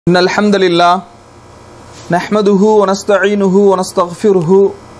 إن الحمد لله نحمده ونستعينه ونستغفره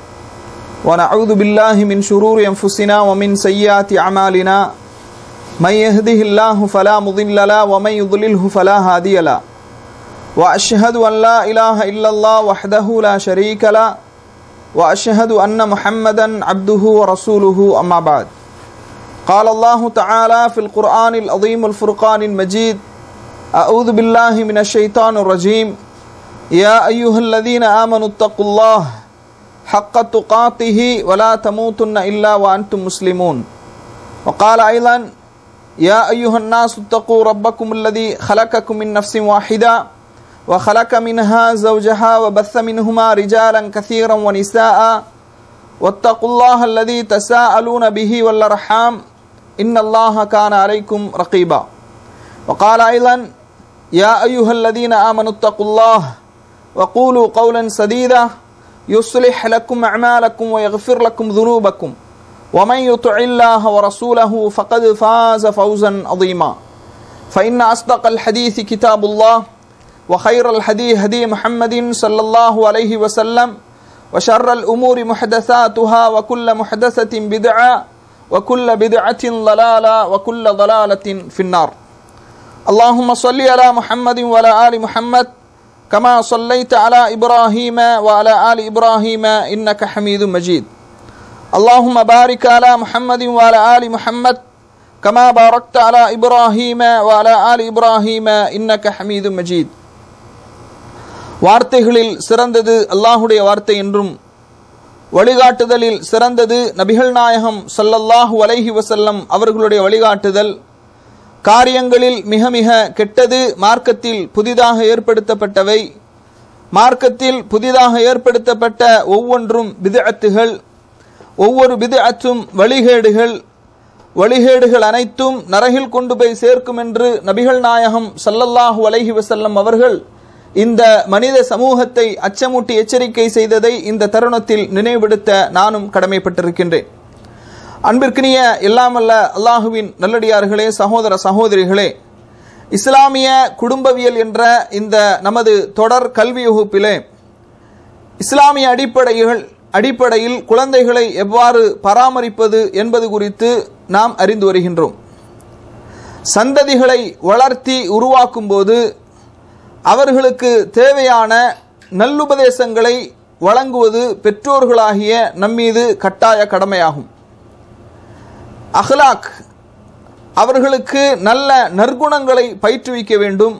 ونعوذ بالله من شرور أنفسنا ومن سيئات أعمالنا من يهده الله فلا مضل له ومن يضلله فلا هادي له وأشهد أن لا إله إلا الله وحده لا شريك له وأشهد أن محمدا عبده ورسوله أما بعد قال الله تعالى في القرآن العظيم الفرقان المجيد أعوذ بالله من الشيطان الرجيم يا أيها الذين آمنوا اتقوا الله حق تقاته ولا تموتن إلا وأنتم مسلمون وقال أيضا يا أيها الناس اتقوا ربكم الذي خلقكم من نفس واحدة وخلق منها زوجها وبث منهما رجالا كثيرا ونساء واتقوا الله الذي تساءلون به والأرحام إن الله كان عليكم رقيبا وقال أيضا يا أيها الذين آمنوا اتقوا الله وقولوا قولا سديدا يصلح لكم أعمالكم ويغفر لكم ذنوبكم ومن يطع الله ورسوله فقد فاز فوزا عظيما فإن أصدق الحديث كتاب الله وخير الحديث هدي محمد صلى الله عليه وسلم وشر الأمور محدثاتها وكل محدثة بدعة وكل بدعة ضلالة وكل ضلالة في النار اللهم صل على محمد وعلى آل محمد كما صليت على إبراهيم وعلى آل إبراهيم إنك حميد مجيد اللهم بارك على محمد وعلى آل محمد كما باركت على إبراهيم وعلى آل إبراهيم إنك حميد مجيد வார்த்தைகளில் சிறந்தது அல்லாஹுடைய வார்த்தை என்றும் வழிகாட்டுதலில் சிறந்தது நபிகள் நாயகம் சல்லல்லாஹு அலைஹி வசல்லம் அவர்களுடைய வழிகாட்டுதல் காரியங்களில் மிக மிக கெட்டது மார்க்கத்தில் புதிதாக ஏற்படுத்தப்பட்டவை மார்க்கத்தில் புதிதாக ஏற்படுத்தப்பட்ட ஒவ்வொன்றும் பிதஅத்துகள் ஒவ்வொரு பிதஅத்தும் வழிகேடுகள் வழிகேடுகள் அனைத்தும் நரகில் கொண்டு போய் சேர்க்கும் என்று நபிகள் நாயகம் சல்லல்லாஹு அலைஹி வசல்லம் அவர்கள் இந்த மனித சமூகத்தை அச்சமூட்டி எச்சரிக்கை செய்ததை இந்த தருணத்தில் நினைவுபடுத்த நானும் கடமைப்பட்டிருக்கின்றேன் அன்பிற்கினிய எல்லாமல்ல அல்லாஹுவின் நல்லடியார்களே சகோதர சகோதரிகளே இஸ்லாமிய குடும்பவியல் என்ற இந்த நமது தொடர் கல்வி வகுப்பிலே இஸ்லாமிய அடிப்படைகள் அடிப்படையில் குழந்தைகளை எவ்வாறு பராமரிப்பது என்பது குறித்து நாம் அறிந்து வருகின்றோம் சந்ததிகளை வளர்த்தி உருவாக்கும் போது அவர்களுக்கு தேவையான நல்லுபதேசங்களை வழங்குவது பெற்றோர்களாகிய நம்மீது கட்டாய கடமையாகும் அஹ்லாக் அவர்களுக்கு நல்ல நற்குணங்களை பயிற்றுவிக்க வேண்டும்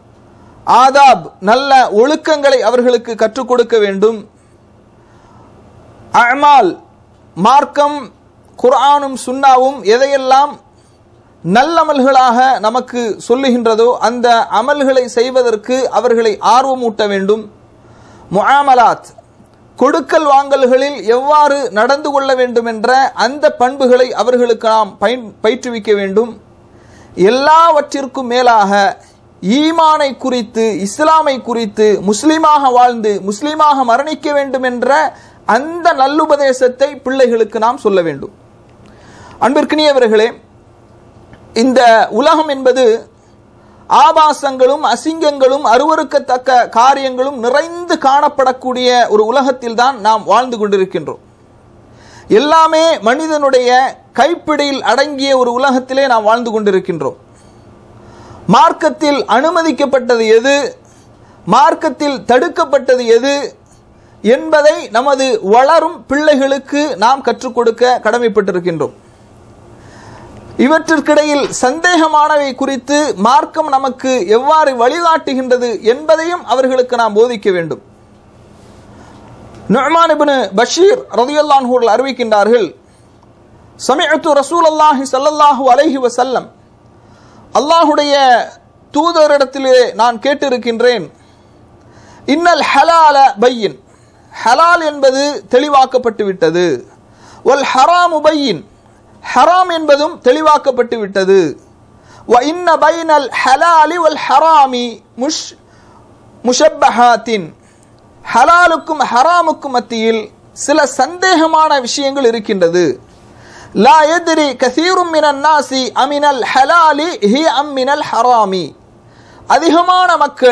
ஆதாப் நல்ல ஒழுக்கங்களை அவர்களுக்கு கற்றுக் கொடுக்க வேண்டும் அமால் மார்க்கம் குர்ஆனும் சுன்னாவும் எதையெல்லாம் நல்லமல்களாக நமக்கு சொல்லுகின்றதோ அந்த அமல்களை செய்வதற்கு அவர்களை ஆர்வமூட்ட வேண்டும் முஆமலாத் கொடுக்கல் வாங்கல்களில் எவ்வாறு நடந்து கொள்ள வேண்டும் என்ற அந்த பண்புகளை அவர்களுக்கு நாம் பயன் பயிற்றுவிக்க வேண்டும் எல்லாவற்றிற்கும் மேலாக ஈமானை குறித்து இஸ்லாமை குறித்து முஸ்லீமாக வாழ்ந்து முஸ்லீமாக மரணிக்க வேண்டும் என்ற அந்த நல்லுபதேசத்தை பிள்ளைகளுக்கு நாம் சொல்ல வேண்டும் அன்பிற்கினியவர்களே இந்த உலகம் என்பது ஆபாசங்களும் அசிங்கங்களும் அருவறுக்கத்தக்க காரியங்களும் நிறைந்து காணப்படக்கூடிய ஒரு உலகத்தில் தான் நாம் வாழ்ந்து கொண்டிருக்கின்றோம் எல்லாமே மனிதனுடைய கைப்பிடியில் அடங்கிய ஒரு உலகத்திலே நாம் வாழ்ந்து கொண்டிருக்கின்றோம் மார்க்கத்தில் அனுமதிக்கப்பட்டது எது மார்க்கத்தில் தடுக்கப்பட்டது எது என்பதை நமது வளரும் பிள்ளைகளுக்கு நாம் கற்றுக் கொடுக்க கடமைப்பட்டிருக்கின்றோம் இவற்றிற்கிடையில் சந்தேகமானவை குறித்து மார்க்கம் நமக்கு எவ்வாறு வழிகாட்டுகின்றது என்பதையும் அவர்களுக்கு நாம் போதிக்க வேண்டும் நுஹ்மான் இப்னு பஷீர் ரதியுல்லான்ஹூர்கள் அறிவிக்கின்றார்கள் சமயத்து ரசூல் அல்லாஹி சல்லல்லாஹு அலைஹி வசல்லம் அல்லாஹுடைய தூதரிடத்திலே நான் கேட்டிருக்கின்றேன் இன்னல் ஹலால பையின் ஹலால் என்பது தெளிவாக்கப்பட்டு விட்டது ஒல் ஹராமு பையின் ஹராம் என்பதும் தெளிவாக்கப்பட்டு விட்டது வ இன்ன பைனல் ஹலாலி வல் ஹராமி முஷ் முஷப்பஹாத்தின் ஹலாலுக்கும் ஹராமுக்கும் மத்தியில் சில சந்தேகமான விஷயங்கள் இருக்கின்றது லா எதிரி கசீரும் மினன் நாசி அமினல் ஹலாலி ஹி அம்மினல் ஹராமி அதிகமான மக்கள்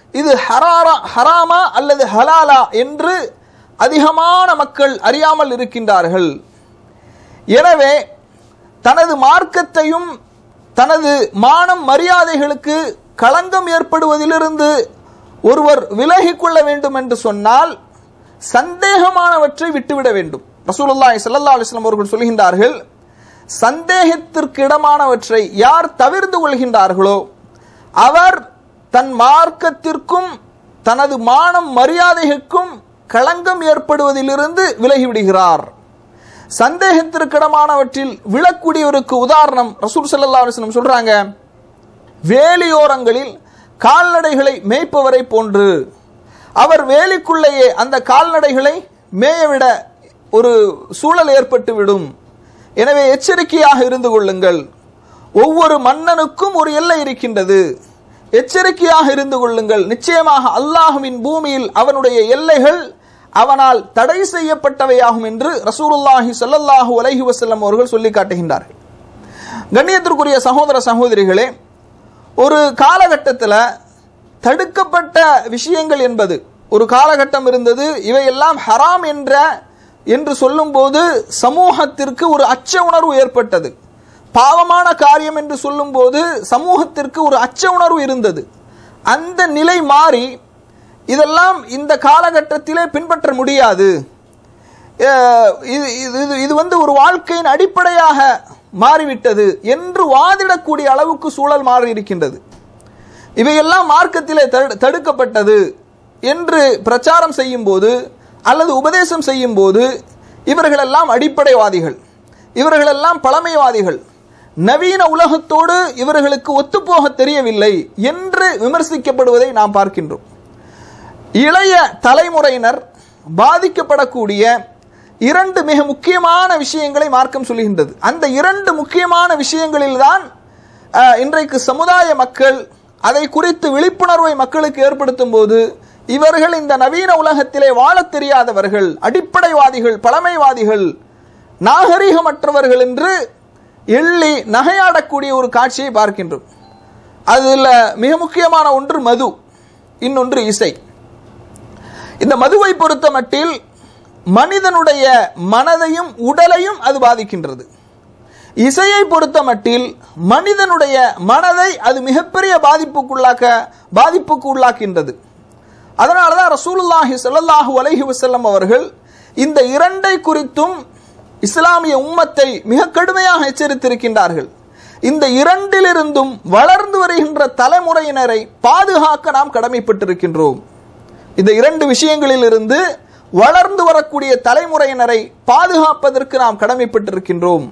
இது ஹராரா ஹராமா அல்லது ஹலாலா என்று அதிகமான மக்கள் அறியாமல் இருக்கின்றார்கள் எனவே தனது மார்க்கத்தையும் தனது மானம் மரியாதைகளுக்கு களங்கம் ஏற்படுவதிலிருந்து ஒருவர் விலகிக் கொள்ள வேண்டும் என்று சொன்னால் சந்தேகமானவற்றை விட்டுவிட வேண்டும் ரசூலுல்லாஹி ஸல்லல்லாஹு அலைஹி வஸல்லம் அவர்கள் சொல்கின்றார்கள் சந்தேகத்திற்கு இடமானவற்றை யார் தவிர்த்து கொள்கின்றார்களோ அவர் தன் மார்க்கத்திற்கும் தனது மானம் மரியாதைக்கும் களங்கம் ஏற்படுவதிலிருந்து விலகிவிடுகிறார் சந்தேகத்திற்கிடமானவற்றில் விழக்கூடியவருக்கு உதாரணம் ரசூல் ஸல்லல்லாஹு அலைஹி வஸல்லம் சொல்றாங்க வேலியோரங்களில் கால்நடைகளை மேய்ப்பவரை போன்று அவர் வேலிக்குள்ளேயே அந்த கால்நடைகளை மேயவிட ஒரு சூழல் ஏற்பட்டுவிடும் எனவே எச்சரிக்கையாக இருந்து கொள்ளுங்கள் ஒவ்வொரு மன்னனுக்கும் ஒரு எல்லை இருக்கின்றது எச்சரிக்கையாக இருந்து கொள்ளுங்கள் நிச்சயமாக அல்லாஹுவின் பூமியில் அவனுடைய எல்லைகள் அவனால் தடை செய்யப்பட்டவையாகும் என்று ரசூலுல்லாஹி ஸல்லல்லாஹு அலைஹி வஸல்லம் அவர்கள் சொல்லி காட்டுகின்றார்கள் கண்ணியத்திற்குரிய சகோதர சகோதரிகளே ஒரு காலகட்டத்தில் தடுக்கப்பட்ட விஷயங்கள் என்பது ஒரு காலகட்டம் இருந்தது இவையெல்லாம் ஹராம் என்ற என்று சொல்லும்போது சமூகத்திற்கு ஒரு அச்ச உணர்வு ஏற்பட்டது பாவமான காரியம் என்று சொல்லும்போது சமூகத்திற்கு ஒரு அச்ச உணர்வு இருந்தது அந்த நிலை மாறி இதெல்லாம் இந்த காலகட்டத்திலே பின்பற்ற முடியாது அஹ் இது இது இது வந்து ஒரு வாழ்க்கையின் அடிப்படையாக மாறிவிட்டது என்று வாதிடக்கூடிய அளவுக்கு சூழல் மாறி இருக்கின்றது இவையெல்லாம் மார்க்கத்திலே தடு- தடுக்கப்பட்டது என்று பிரச்சாரம் செய்யும் போது அல்லது உபதேசம் செய்யும் போது இவர்களெல்லாம் அடிப்படைவாதிகள் இவர்களெல்லாம் பழமைவாதிகள் நவீன உலகத்தோடு இவர்களுக்கு ஒத்துப்போக தெரியவில்லை என்று விமர்சிக்கப்படுவதை நாம் பார்க்கின்றோம் இளைய தலைமுறையினர் பாதிக்கப்படக்கூடிய இரண்டு மிக முக்கியமான விஷயங்களை மார்க்கம் சொல்கின்றது அந்த இரண்டு முக்கியமான விஷயங்களில்தான் அஹ், இன்றைக்கு சமுதாய மக்கள் அதை குறித்து விழிப்புணர்வை மக்களுக்கு ஏற்படுத்தும் போது இவர்கள் இந்த நவீன உலகத்திலே வாழத் தெரியாதவர்கள் அடிப்படைவாதிகள் பழமைவாதிகள் நாகரீகமற்றவர்கள் என்று எள்ளி நகையாடக்கூடிய ஒரு காட்சியை பார்க்கின்றோம் அதில் மிக முக்கியமான ஒன்று மது இன்னொன்று இசை இந்த மதுவை பொறுத்த மட்டில் மனிதனுடைய மனதையும் உடலையும் அது பாதிக்கின்றது இசையை பொறுத்த மட்டில் மனிதனுடைய மனதை அது மிகப்பெரிய பாதிப்புக்குள்ளாக்க பாதிப்புக்கு உள்ளாக்கின்றது அதனால தான் ரசூலுல்லாஹி ஸல்லல்லாஹு அலைஹி வஸல்லம் அவர்கள் இந்த இரண்டை குறித்தும் இஸ்லாமிய உம்மத்தை மிக கடுமையாக எச்சரித்திருக்கின்றார்கள் இந்த இரண்டிலிருந்தும் வளர்ந்து வருகின்ற தலைமுறையினரை பாதுகாக்க நாம் கடமைப்பட்டிருக்கின்றோம் இந்த இரண்டு விஷயங்களிலிருந்து வளர்ந்து வரக்கூடிய தலைமுறையினரை பாதுகாப்பதற்கு நாம் கடமைப்பட்டிருக்கின்றோம்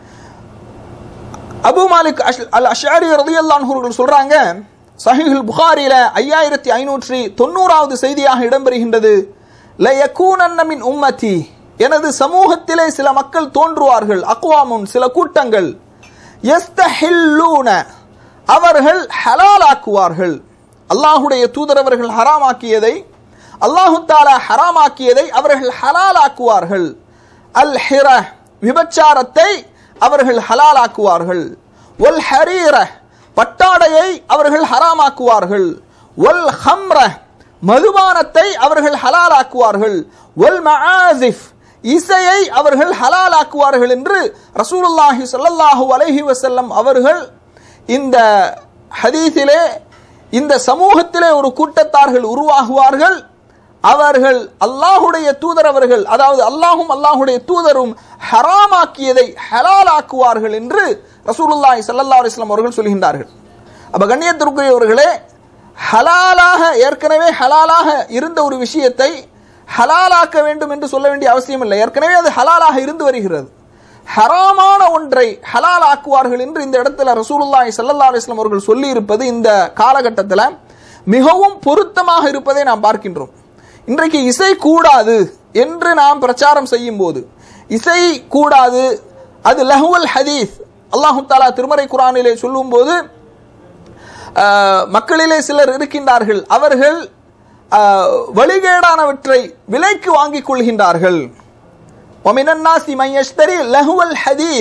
அபு மாலிக் அஷ்- அல் அஷாரி ரலியல்லாஹு அவர்கள் சொல்றாங்க சஹீஹுல் புகாரில ஐயாயிரத்தி ஐநூற்றி தொண்ணூறாவது செய்தியாக இடம்பெறுகின்றது ல யகூனன்ன மின் உம்மதி எனது சமூகத்திலே சில மக்கள் தோன்றுவார்கள் அக்வாமுன் சில கூட்டங்கள் யஸ்தஹில்லூன அவர்கள் ஹலாலாக்குவார்கள் அல்லாஹுடைய தூதர் அவர்கள் ஹராமாக்கியதை அல்லாஹு தாலா ஹராமாக்கியதை அவர்கள் ஹலாலாக்குவார்கள் அல் ஹிர விபச்சாரத்தை அவர்கள் ஹலாலாக்குவார்கள் ஒல் ஹரீர பட்டாடையை அவர்கள் ஹராமாக்குவார்கள் ஒல் ஹம்ர மதுபானத்தை அவர்கள் ஹலாலாக்குவார்கள் ஒல் மஆசிஃப் இசையை அவர்கள் ஹலாலாக்குவார்கள் என்று ரசூலுல்லாஹி ஸல்லல்லாஹு அலைஹி வஸல்லம் அவர்கள் இந்த ஹதீஸிலே இந்த சமூகத்திலே ஒரு கூட்டத்தார்கள் உருவாகுவார்கள் அவர்கள் அல்லாஹுடைய தூதர் அவர்கள் அதாவது அல்லாஹும் அல்லாஹுடைய தூதரும் ஹராமாக்கியதை ஹலாலாக்குவார்கள் என்று ரசூலுல்லாஹி ஸல்லல்லாஹு அலைஹி வஸல்லம் அவர்கள் சொல்கின்றார்கள் அப்ப கண்ணியத்திற்குரியவர்களே ஹலாலாக ஏற்கனவே ஹலாலாக இருந்த ஒரு விஷயத்தை ஹலாலாக்க வேண்டும் என்று சொல்ல வேண்டிய அவசியம் இல்லை ஏற்கனவே அது ஹலாலாக இருந்து வருகிறது ஹராமான ஒன்றை ஹலால் ஆக்குவார்கள் என்று இந்த இடத்துல ரசூலுல்லாஹி ஸல்லல்லாஹு அலைஹி வஸல்லம் அவர்கள் சொல்லி இருப்பது இந்த காலகட்டத்தில் மிகவும் பொருத்தமாக இருப்பதை நாம் பார்க்கின்றோம் இன்றைக்கு இசை கூடாது என்று நாம் பிரச்சாரம் செய்யும் போது இசை கூடாது அது லஹுவல் ஹதீஸ் அல்லாஹு தாலா திருமறை குரானிலே சொல்லும்போது ஆஹ், மக்களிலே சிலர் இருக்கின்றார்கள் அவர்கள் ஆஹ், வழிகேடானவற்றை விலைக்கு வாங்கிக் கொள்கின்றார்கள் ومن الناس من يشتري لهو الحديث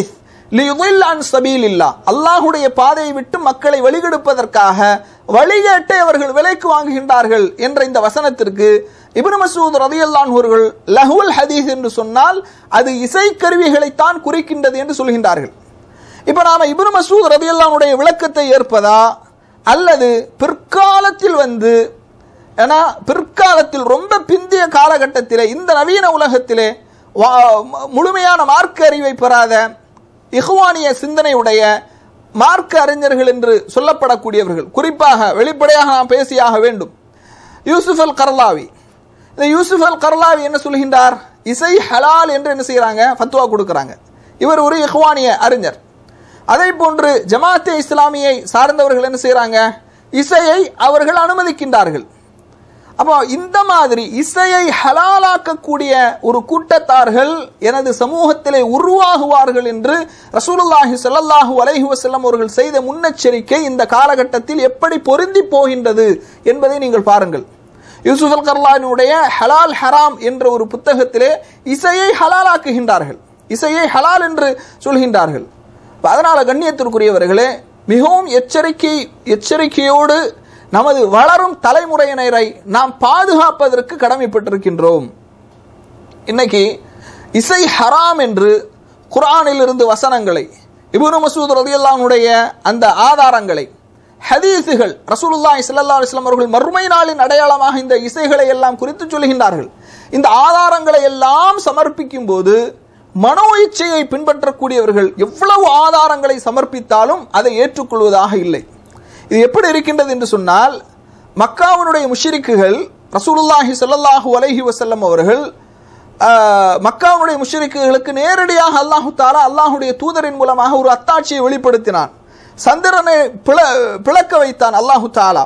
லியுதில் அன் சபீலில்லா அல்லாஹுடைய பாதையை விட்டு மக்களை வழிகெடுப்பதற்காக வழிகேட்டை அவர்கள் விலைக்கு வாங்குகின்றார்கள் என்ற இந்த வசனத்திற்கு இப்னு மசூத் ரதியல்லான் அவர்கள் லஹுல் ஹதீஸ் என்று சொன்னால் அது இசைக்கருவிகளைத்தான் குறிக்கின்றது என்று சொல்கின்றார்கள் இப்ப நாம இப்னு மசூத் ரதியல்லானுடைய விளக்கத்தை ஏற்பதா அல்லது பிற்காலத்தில் வந்து ஏன்னா பிற்காலத்தில் ரொம்ப பிந்திய காலகட்டத்திலே இந்த நவீன உலகத்திலே வா- முழுமையான மார்க்க அறிவை பெறாத இஹ்வானிய சிந்தனையுடைய மார்க்க அறிஞர்கள் என்று சொல்லப்படக்கூடியவர்கள் குறிப்பாக வெளிப்படையாக நாம் பேசியாக வேண்டும் யூசுப் அல் கர்லாவி இந்த யூசுப் அல் கர்லாவி என்ன சொல்கின்றார் இசை ஹலால் என்று என்ன செய்கிறாங்க ஃபத்வா கொடுக்குறாங்க இவர் ஒரு இஹ்வானிய அறிஞர் அதே போன்று ஜமாத்தே இஸ்லாமியை சார்ந்தவர்கள் என்ன செய்கிறாங்க இசையை அவர்கள் அனுமதிக்கின்றார்கள் அப்போ இந்த மாதிரி இசையை ஹலாலாக்கக்கூடிய ஒரு கூட்டத்தார்கள் எனது சமூகத்திலே உருவாகுவார்கள் என்று ரசூலுல்லாஹி ஸல்லல்லாஹு அலைஹி வஸல்லம் அவர்கள் செய்த முன்னெச்சரிக்கை இந்த காலகட்டத்தில் எப்படி பொருந்தி போகின்றது என்பதை நீங்கள் பாருங்கள் யூசுப் அல் கர்லானுடைய ஹலால் ஹராம் என்ற ஒரு புத்தகத்திலே இசையை ஹலாலாக்குகின்றார்கள் இசையை ஹலால் என்று சொல்கின்றார்கள் அப்ப அதனால கண்ணியத்திற்குரியவர்களே மிகவும் எச்சரிக்கை எச்சரிக்கையோடு நமது வளரும் தலைமுறையினரை நாம் பாதுகாப்பதற்கு கடமைப்பட்டிருக்கின்றோம் இன்னைக்கு இசை ஹராம் என்று குர்ஆனில் இருந்து வசனங்களை இப்னு மசூத் ரலியல்லாஹுடைய அந்த ஆதாரங்களை ஹதீஸுகள் ரசூலுல்லாஹி ஸல்லல்லாஹு அலைஹி வஸல்லம் அவர்கள் மறுமை நாளின் அடையாளமாக இந்த இசைகளை எல்லாம் குறித்து சொல்கின்றார்கள் இந்த ஆதாரங்களை எல்லாம் சமர்ப்பிக்கும் போது மனோ இச்சையை பின்பற்றக்கூடியவர்கள் எவ்வளவு ஆதாரங்களை சமர்ப்பித்தாலும் அதை ஏற்றுக்கொள்வதாக இல்லை இது எப்படி இருக்கின்றது என்று சொன்னால் மக்காவினுடைய முஷிரிக்குகள் ரசூலுல்லாஹி ஸல்லல்லாஹு அலைஹி வஸல்லம் அவர்கள் ஆஹ், மக்காவுடைய முஷரிக்குகளுக்கு நேரடியாக அல்லாஹு தாலா அல்லாஹுடைய தூதரின் மூலமாக ஒரு அத்தாட்சியை வெளிப்படுத்தினான் சந்திரனை பிள பிளக்க வைத்தான் அல்லாஹு தாலா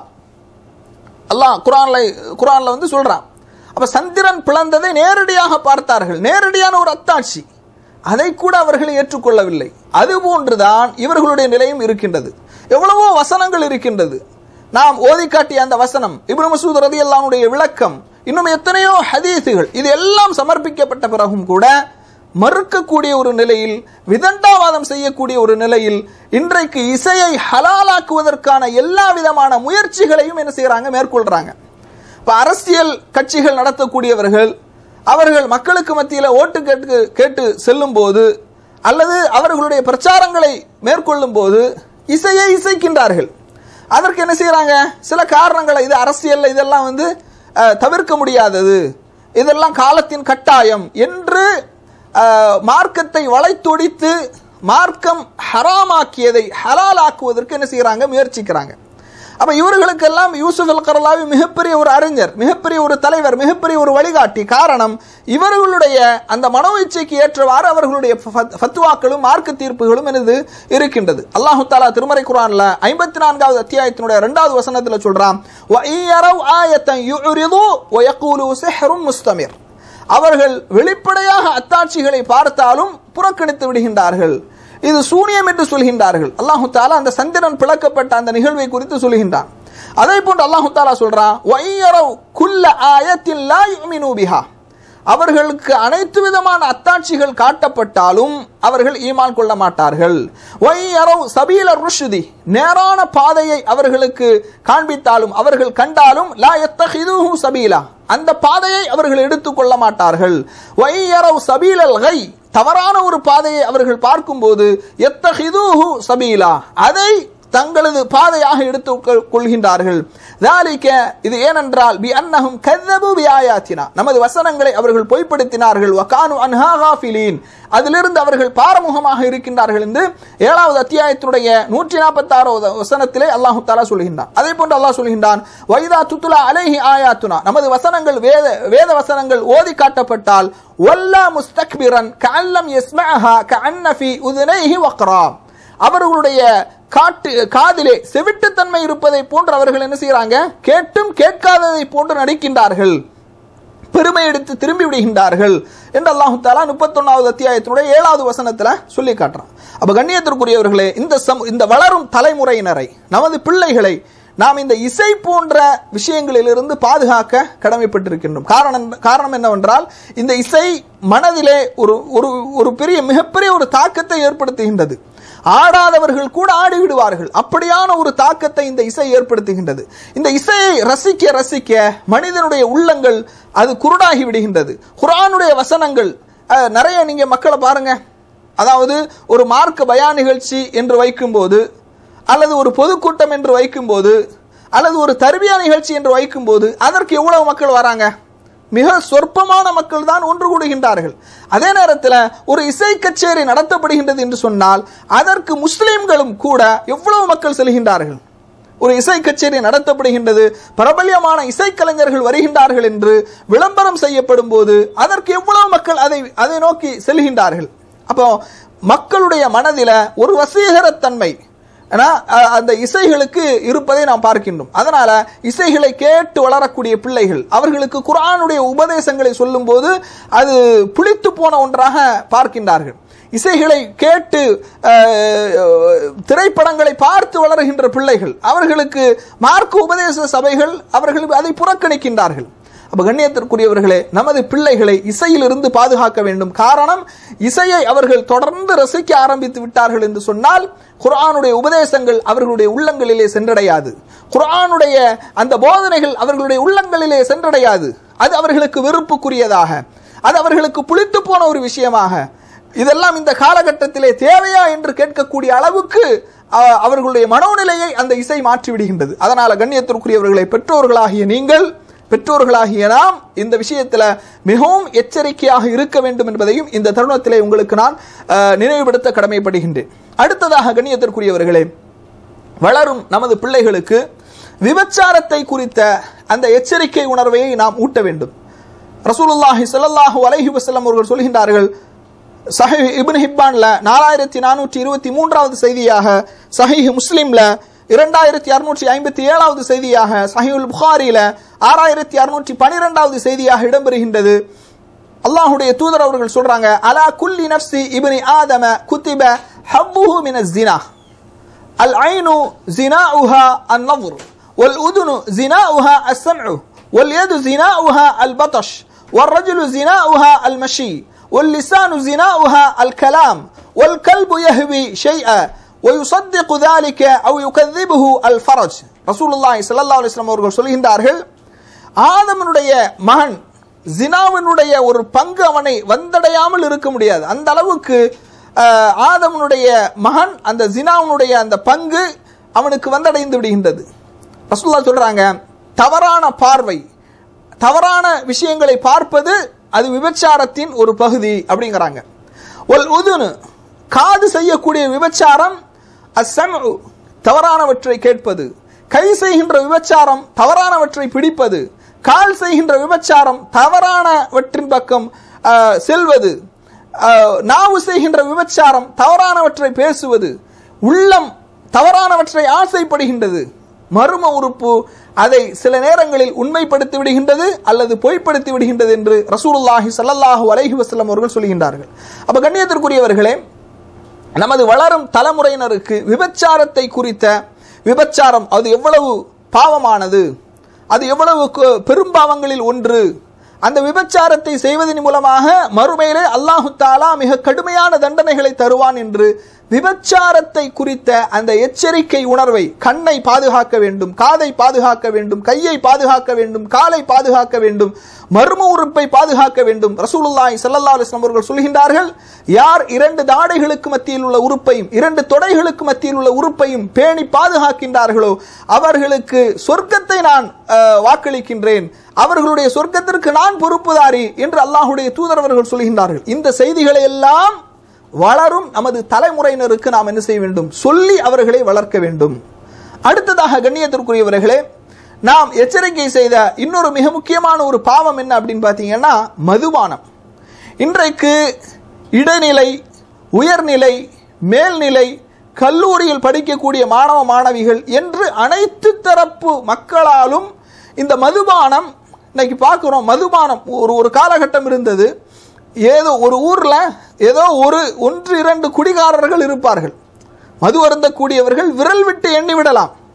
அல்லாஹ் குரான்ல குரான்ல வந்து சொல்றான் அப்ப சந்திரன் பிளந்ததை நேரடியாக பார்த்தார்கள் நேரடியான ஒரு அத்தாட்சி அதை கூட அவர்கள் ஏற்றுக்கொள்ளவில்லை அது போன்றுதான் இவர்களுடைய நிலையும் இருக்கின்றது எவ்வளவோ வசனங்கள் இருக்கின்றது நாம் ஓதி காட்டிய அந்த வசனம் இப்னு மசூத் ரதியல்லானுடைய விளக்கம் இன்னும் எத்தனையோ ஹதீஸுகள் இது எல்லாம் சமர்ப்பிக்கப்பட்ட பிறகும் கூட மறுக்கக்கூடிய ஒரு நிலையில் விதண்டாவாதம் செய்யக்கூடிய ஒரு நிலையில் இன்றைக்கு இசையை ஹலாலாக்குவதற்கான எல்லா விதமான முயற்சிகளையும் என்ன செய்யறாங்க மேற்கொள்றாங்க இப்ப அரசியல் கட்சிகள் நடத்தக்கூடியவர்கள் அவர்கள் மக்களுக்கு மத்தியில் ஓட்டு கேட்டு கேட்டு செல்லும் போது அல்லது அவர்களுடைய பிரச்சாரங்களை மேற்கொள்ளும் போது இசையை இசைக்கின்றார்கள் அதற்கு என்ன செய்யறாங்க சில காரணங்களை இது அரசியல்ல இதெல்லாம் வந்து அஹ், தவிர்க்க முடியாதது இதெல்லாம் காலத்தின் கட்டாயம் என்று அஹ், மார்க்கத்தை வளைத்தொடித்து மார்க்கம் ஹராமாக்கியதை ஹலாலாக்குவதற்கு என்ன செய்யறாங்க முயற்சிக்கிறாங்க அப்ப இவர்களுக்கெல்லாம் யூசுப் அல் கரலாவி மிகப்பெரிய ஒரு அறிஞர் மிகப்பெரிய ஒரு தலைவர் மிகப்பெரிய ஒரு வழிகாட்டி காரணம் இவர்களுடைய அந்த மனோ இச்சைக்கு ஏற்றவாறு அவர்களுடைய ஃபத்- ஃபத்வாக்களும் மார்க்க தீர்ப்புகளும் எனது இருக்கின்றது அல்லாஹு தாலா திருமறை குரான்ல ஐம்பத்தி நான்காவது அத்தியாயத்தினுடைய இரண்டாவது வசனத்துல சொல்றான் "வ இய்யரவ் ஆயத்தன் யுரிது வ யகூலு சிஹ்ருன் முஸ்தமிர் அவர்கள் வெளிப்படையாக அத்தாட்சிகளை பார்த்தாலும் புறக்கணித்து விடுகின்றார்கள் இது சூனியம் என்று சொல்கின்றார்கள் அல்லாஹு தாலா அந்த சந்திரன் பிளக்கப்பட்ட அந்த நிகழ்வை குறித்து சொல்கின்றான் அதே போன்று அல்லாஹு தாலா சொல்றான் "வய்யரவ் குல்ல ஆயத்தின் லா யுமினூ பிஹா." அவர்களுக்கு அனைத்து விதமான அத்தாட்சிகள் காட்டப்பட்டாலும் அவர்கள் ஈமான் கொள்ள மாட்டார்கள் ஒய்யரவ் சபீல ருஷ்தி நேரான பாதையை அவர்களுக்கு காண்பித்தாலும் அவர்கள் கண்டாலும் லா எத்தஹிதுஹு சபீலா அந்த பாதையை அவர்கள் எடுத்துக்கொள்ள மாட்டார்கள் ஒய்யரவ் சபீலல் கை தவறான ஒரு பாதையை அவர்கள் பார்க்கும்போது எத்தஹிதுஹு சபீலா அதை தங்களது பாதையாக எடுத்துக் கொள்- கொள்கின்றார்கள் ذَلِكَ இது ஏனென்றால் பி அன்னஹும் கذبوا بآياتنا நமது வசனங்களை அவர்கள் பொய்ப்படுத்தினார்கள் வகானு அன்ஹா காஃபிலீன் அதிலிருந்து அவர்கள் பாரமுகமாக இருக்கின்றார்கள் என்று ஏழாவது அத்தியாயத்தினுடைய நூற்றி நாற்பத்தாறாவது வசனத்திலே அல்லாஹு தாலா சொல்கின்றான் அதே போன்று அல்லாஹ் சொல்கின்றான் வைதா துத்துலா அலைஹி ஆயாத்துனா நமது வசனங்கள் வேத வேத வசனங்கள் ஓதி காட்டப்பட்டால் வல்லா முஸ்தக்பிரன் கஅல்லம் யஸ்மஅஹா கஅன்ன ஃபீ உதுனைஹி வக்ரா அவர்களுடைய காட்டு காதிலே செவிட்டுத்தன்மை இருப்பதை போன்று அவர்கள் என்ன செய்யறாங்க கேட்டும் கேட்காததை போன்று நடிக்கின்றார்கள் பெருமை எடுத்து திரும்பி விடுகின்றார்கள் என்று அல்லாஹு தாலா முப்பத்தொன்னாவது அத்தியாயத்தினுடைய ஏழாவது வசனத்துல சொல்லி காட்டுறான் அப்ப கண்ணியத்திற்குரியவர்களே இந்த சம இந்த வளரும் தலைமுறையினரை நமது பிள்ளைகளை நாம் இந்த இசை போன்ற விஷயங்களிலிருந்து பாதுகாக்க கடமைப்பட்டிருக்கின்றோம் காரணம் காரணம் என்னவென்றால் இந்த இசை மனதிலே ஒரு ஒரு ஒரு பெரிய மிகப்பெரிய ஒரு தாக்கத்தை ஏற்படுத்துகின்றது ஆடாதவர்கள் கூட ஆடி விடுவார்கள் அப்படியான ஒரு தாக்கத்தை இந்த இசை ஏற்படுத்துகின்றது இந்த இசையை ரசிக்க ரசிக்க மனிதனுடைய உள்ளங்கள் அது குருடாகி விடுகின்றது குரானுடைய வசனங்கள் அஹ், நிறைய நீங்க மக்களை பாருங்க அதாவது ஒரு மார்க்க பயா நிகழ்ச்சி என்று வைக்கும்போது அல்லது ஒரு பொதுக்கூட்டம் என்று வைக்கும்போது அல்லது ஒரு தர்பியா நிகழ்ச்சி என்று வைக்கும்போது அதற்கு எவ்வளவு மக்கள் வராங்க மிக சொற்பமான மக்கள் தான் ஒன்று கூடுகின்றார்கள் அதே நேரத்தில் ஒரு இசை கச்சேரி நடத்தப்படுகின்றது என்று சொன்னால் அதற்கு முஸ்லிம்களும் கூட எவ்வளவு மக்கள் செல்கின்றார்கள் ஒரு இசை கச்சேரி நடத்தப்படுகின்றது பிரபல்யமான இசைக்கலைஞர்கள் வருகின்றார்கள் என்று விளம்பரம் செய்யப்படும் போது அதற்கு எவ்வளவு மக்கள் அதை அதை நோக்கி செல்கின்றார்கள் அப்போ மக்களுடைய மனதில ஒரு வசீகரத்தன்மை ஏன்னா அஹ், அந்த இசைகளுக்கு இருப்பதை நாம் பார்க்கின்றோம் அதனால இசைகளை கேட்டு வளரக்கூடிய பிள்ளைகள் அவர்களுக்கு குர்ஆனுடைய உபதேசங்களை சொல்லும்போது அது புளித்து போன ஒன்றாக பார்க்கின்றார்கள் இசைகளை கேட்டு அஹ், திரைப்படங்களை பார்த்து வளருகின்ற பிள்ளைகள் அவர்களுக்கு மார்க்க உபதேச சபைகள் அவர்கள் அதை புறக்கணிக்கின்றார்கள் அப்ப கண்ணியத்திற்குரியவர்களே நமது பிள்ளைகளை இசையிலிருந்து பாதுகாக்க வேண்டும் காரணம் இசையை அவர்கள் தொடர்ந்து ரசிக்க ஆரம்பித்து விட்டார்கள் என்று சொன்னால் குர்ஆனுடைய உபதேசங்கள் அவர்களுடைய உள்ளங்களிலே சென்றடையாது குர்ஆனுடைய அந்த போதனைகள் அவர்களுடைய உள்ளங்களிலே சென்றடையாது அது அவர்களுக்கு வெறுப்புக்குரியதாக அது அவர்களுக்கு புளித்து போன ஒரு விஷயமாக இதெல்லாம் இந்த காலகட்டத்திலே தேவையா என்று கேட்கக்கூடிய அளவுக்கு அஹ், அவர்களுடைய மனோநிலையை அந்த இசை மாற்றி விடுகின்றது அதனால கண்ணியத்திற்குரியவர்களை பெற்றோர்களாகிய நீங்கள் பெற்றோர்களாகிய நாம் இந்த விஷயத்தில் மிகவும் எச்சரிக்கையாக இருக்க வேண்டும் என்பதையும் இந்த தருணத்திலே உங்களுக்கு நான் அஹ், நினைவுபடுத்த கடமைப்படுகின்றேன் அடுத்ததாக கண்ணியத்திற்குரியவர்களே வளரும் நமது பிள்ளைகளுக்கு விபச்சாரத்தை குறித்த அந்த எச்சரிக்கை உணர்வை நாம் ஊட்ட வேண்டும் ரசூலுல்லாஹி ஸல்லல்லாஹு அலைஹி வஸல்லம் அவர்கள் சொல்கின்றார்கள் சஹீஹ் இப்னு ஹிப்பான்ல நாலாயிரத்தி நானூற்றி இருபத்தி மூன்றாவது செய்தியாக சஹீஹ் முஸ்லிம்ல இரண்டாயிரத்தி அறுநூற்றி ஐம்பத்தி ஏழாவது செய்தியாக சஹீஹுல் புகாரில ஆறாயிரத்தி அறுநூற்றி பனிரெண்டாவது செய்தியாக இடம்பெறுகின்றது அல்லாஹுடைய தூதர் அவர்கள் சொல்றாங்க அலா குல்லி நஃப்சி இப்னி ஆதம குத்திப ஹப்புஹு மின ஜினா العين زناؤها النظر والأذن زناؤها السمع واليد زناؤها البطش والرجل زناؤها المشي واللسان زناؤها الكلام والكلب يهوي شيئا ويصدق ذلك أو يكذبه الفرج رسول الله صلى الله عليه وسلم அவர்கள் சொல்கின்றார்கள் ஆதமனுடைய மகன் ஜினாவினுடைய ஒரு பங்கு அவனை வந்தடையாமல் இருக்க முடியாது அந்த அளவுக்கு அஹ், ஆதமனுடைய மகன் அந்த ஜினாவினுடைய அந்த பங்கு அவனுக்கு வந்தடைந்து விடுகின்றது ரசூல்லா சொல்றாங்க தவறான பார்வை தவறான விஷயங்களை பார்ப்பது அது விபச்சாரத்தின் ஒரு பகுதி அப்படிங்கிறாங்க ஒல் உதுனு காது செய்யக்கூடிய விபச்சாரம் அஸ்ஸம்உ தவறானவற்றை கேட்பது கை செய்கின்ற விபச்சாரம் தவறானவற்றை பிடிப்பது கால் செய்கின்ற விபச்சாரம் தவறானவற்றின் பக்கம் அஹ், செல்வது அஹ், நாவு செய்கின்ற விபச்சாரம் தவறானவற்றை பேசுவது உள்ளம் தவறானவற்றை ஆசைப்படுகின்றது மர்ம உறுப்பு அதை சில நேரங்களில் உண்மைப்படுத்தி விடுகின்றது அல்லது பொய்ப்படுத்தி விடுகின்றது என்று ரசூலுல்லாஹி ஸல்லல்லாஹு அலைஹி வஸல்லம் அவர்கள் சொல்கின்றார்கள் அப்ப கண்ணியத்திற்குரியவர்களே நமது வளரும் தலைமுறையினருக்கு விபச்சாரத்தை குறித்த விபச்சாரம் அது எவ்வளவு பாவமானது அது எவ்வளவு கு- பெரும்பாவங்களில் ஒன்று அந்த விபச்சாரத்தை செய்வதன் மூலமாக மறுமையிலே அல்லாஹு தாலா மிக கடுமையான தண்டனைகளை தருவான் என்று விபச்சாரத்தை குறித்த அந்த எச்சரிக்கை உணர்வை கண்ணை பாதுகாக்க வேண்டும் காதை பாதுகாக்க வேண்டும் கையை பாதுகாக்க வேண்டும் காலை பாதுகாக்க வேண்டும் மர்ம உறுப்பை பாதுகாக்க வேண்டும் ரசூலுல்லாஹி ஸல்லல்லாஹு அலைஹி வஸல்லம் அவர்கள் சொல்கின்றார்கள் யார் இரண்டு தாடைகளுக்கு மத்தியில் உள்ள உறுப்பையும் இரண்டு தொடைகளுக்கு மத்தியில் உள்ள உறுப்பையும் பேணி பாதுகாக்கின்றார்களோ அவர்களுக்கு சொர்க்கத்தை நான் அஹ், வாக்களிக்கின்றேன் அவர்களுடைய சொர்க்கத்திற்கு நான் பொறுப்புதாரி என்று அல்லாஹுடைய தூதரவர்கள் சொல்கின்றார்கள் இந்த செய்திகளை எல்லாம் வளரும் நமது தலைமுறையினருக்கு நாம் என்ன செய்ய வேண்டும் சொல்லி அவர்களை வளர்க்க வேண்டும் அடுத்ததாக கண்ணியத்திற்குரியவர்களே நாம் எச்சரிக்கை செய்த இன்னொரு மிக முக்கியமான ஒரு பாவம் என்ன அப்படின்னு பார்த்தீங்கன்னா மதுபானம் இன்றைக்கு இடைநிலை உயர்நிலை மேல்நிலை கல்லூரியில் படிக்கக்கூடிய மாணவ மாணவிகள் என்று அனைத்து தரப்பு மக்களாலும் இந்த மதுபானம் இன்னைக்கு பார்க்குறோம் மதுபானம் ஒரு ஒரு காலகட்டம் இருந்தது ஏதோ ஒரு ஊர்ல ஏதோ ஒரு ஒன்று இரண்டு குடிகாரர்கள் இருப்பார்கள் மது அருந்தக்கூடியவர்கள் விரல் விட்டு எண்ணி விடலாம்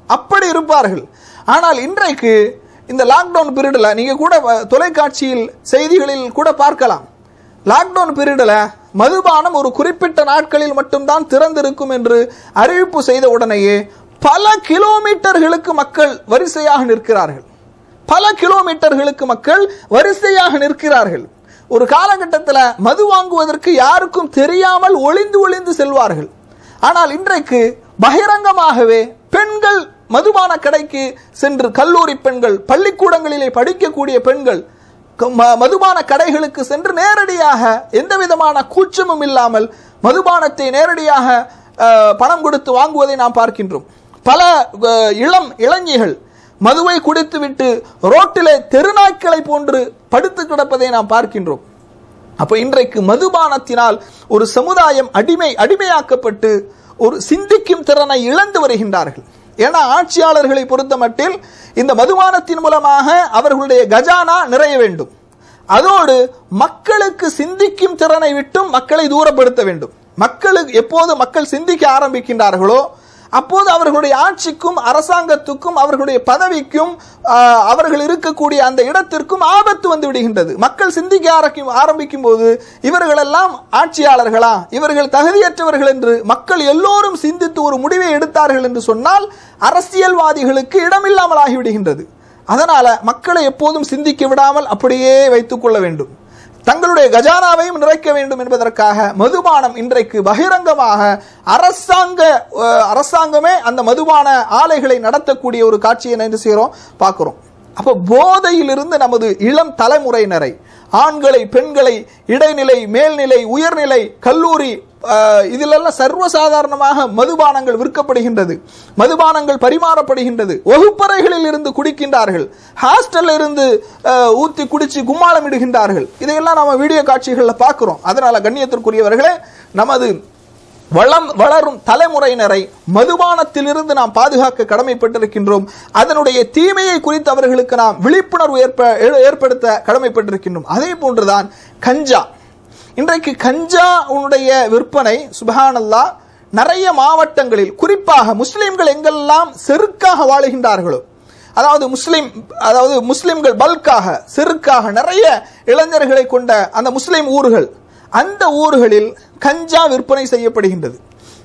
அப்படி இருப்பார்கள் ஆனால் இன்றைக்கு இந்த லாக்டவுன் பீரியடில் நீங்க கூட அஹ், தொலைக்காட்சியில் செய்திகளில் கூட பார்க்கலாம் லாக்டவுன் பீரியடில் மதுபானம் ஒரு குறிப்பிட்ட நாட்களில் மட்டும்தான் திறந்திருக்கும் என்று அறிவிப்பு செய்த உடனேயே பல கிலோமீட்டர்களுக்கு மக்கள் வரிசையாக நிற்கிறார்கள் பல கிலோமீட்டர்களுக்கு மக்கள் வரிசையாக நிற்கிறார்கள் ஒரு காலகட்டத்தில் மது வாங்குவதற்கு யாருக்கும் தெரியாமல் ஒளிந்து ஒளிந்து செல்வார்கள் ஆனால் இன்றைக்கு பகிரங்கமாகவே பெண்கள் மதுபான கடைக்கு சென்று கல்லூரி பெண்கள் பள்ளிக்கூடங்களிலே படிக்கக்கூடிய பெண்கள் க- ம- மதுபான கடைகளுக்கு சென்று நேரடியாக எந்த விதமான கூச்சமும் இல்லாமல் மதுபானத்தை நேரடியாக அஹ், பணம் கொடுத்து வாங்குவதை நாம் பார்க்கின்றோம் பல அஹ், இளம் இளைஞர்கள் மதுவை குடித்துவிட்டு ரோட்டிலே தெருநாய்க்களை போன்று படுத்து கிடப்பதை நாம் பார்க்கின்றோம் அப்ப இன்றைக்கு மதுபானத்தினால் ஒரு சமுதாயம் அடிமை அடிமையாக்கப்பட்டு ஒரு சிந்திக்கும் திறனை இழந்து வருகின்றார்கள் ஏன்னா ஆட்சியாளர்களை பொறுத்த மட்டில் இந்த மதுபானத்தின் மூலமாக அவர்களுடைய கஜானா நிறைய வேண்டும் அதோடு மக்களுக்கு சிந்திக்கும் திறனை விட்டும் மக்களை தூரப்படுத்த வேண்டும் மக்களுக்கு எப்போது மக்கள் சிந்திக்க ஆரம்பிக்கின்றார்களோ அப்போது அவர்களுடைய ஆட்சிக்கும் அரசாங்கத்துக்கும் அவர்களுடைய பதவிக்கும் ஆஹ், அவர்கள் இருக்கக்கூடிய அந்த இடத்திற்கும் ஆபத்து வந்து விடுகின்றது மக்கள் சிந்திக்க ஆரம்பி- ஆரம்பிக்கும் போது இவர்களெல்லாம் ஆட்சியாளர்களா இவர்கள் தகுதியற்றவர்கள் என்று மக்கள் எல்லோரும் சிந்தித்து ஒரு முடிவை எடுத்தார்கள் என்று சொன்னால் அரசியல்வாதிகளுக்கு இடமில்லாமல் ஆகிவிடுகின்றது அதனால மக்களை எப்போதும் சிந்திக்க விடாமல் அப்படியே வைத்துக் கொள்ள வேண்டும் தங்களுடைய கஜானாவையும் நிறைக்க வேண்டும் என்பதற்காக மதுபானம் இன்றைக்கு பகிரங்கமாக அரசாங்க அஹ், அரசாங்கமே அந்த மதுபான ஆலைகளை நடத்தக்கூடிய ஒரு காட்சியை என்ன செய்கிறோம் பார்க்கிறோம் அப்போ போதையிலிருந்து நமது இளம் தலைமுறையினரை ஆண்களை பெண்களை இடைநிலை மேல்நிலை உயர்நிலை கல்லூரி அஹ், இதிலெல்லாம் சர்வசாதாரணமாக மதுபானங்கள் விற்கப்படுகின்றது மதுபானங்கள் பரிமாறப்படுகின்றது வகுப்பறைகளில் இருந்து குடிக்கின்றார்கள் ஹாஸ்டல்ல இருந்து அஹ், ஊத்தி குடிச்சு கும்மாளம் இடுகின்றார்கள் இதையெல்லாம் நம்ம வீடியோ காட்சிகளில் பார்க்கிறோம் அதனால கண்ணியத்திற்குரியவர்களே நமது வளம் வளரும் தலைமுறையினரை மதுபானத்திலிருந்து நாம் பாதுகாக்க கடமைப்பட்டிருக்கின்றோம் அதனுடைய தீமையை குறித்து அவர்களுக்கு நாம் விழிப்புணர்வு ஏற்ப ஏ- ஏற்படுத்த கடமைப்பட்டிருக்கின்றோம் அதே போன்றுதான் கஞ்சா இன்றைக்கு கஞ்சா உன்னுடைய விற்பனை சுபஹானல்லா நிறைய மாவட்டங்களில் குறிப்பாக முஸ்லிம்கள் எங்கெல்லாம் செருக்காக வாழுகின்றார்களோ அதாவது முஸ்லிம் அதாவது முஸ்லிம்கள் பல்காக செருக்காக நிறைய இளைஞர்களை கொண்ட அந்த முஸ்லிம் ஊர்கள் அந்த ஊர்களில் கஞ்சா விற்பனை செய்யப்படுகின்றது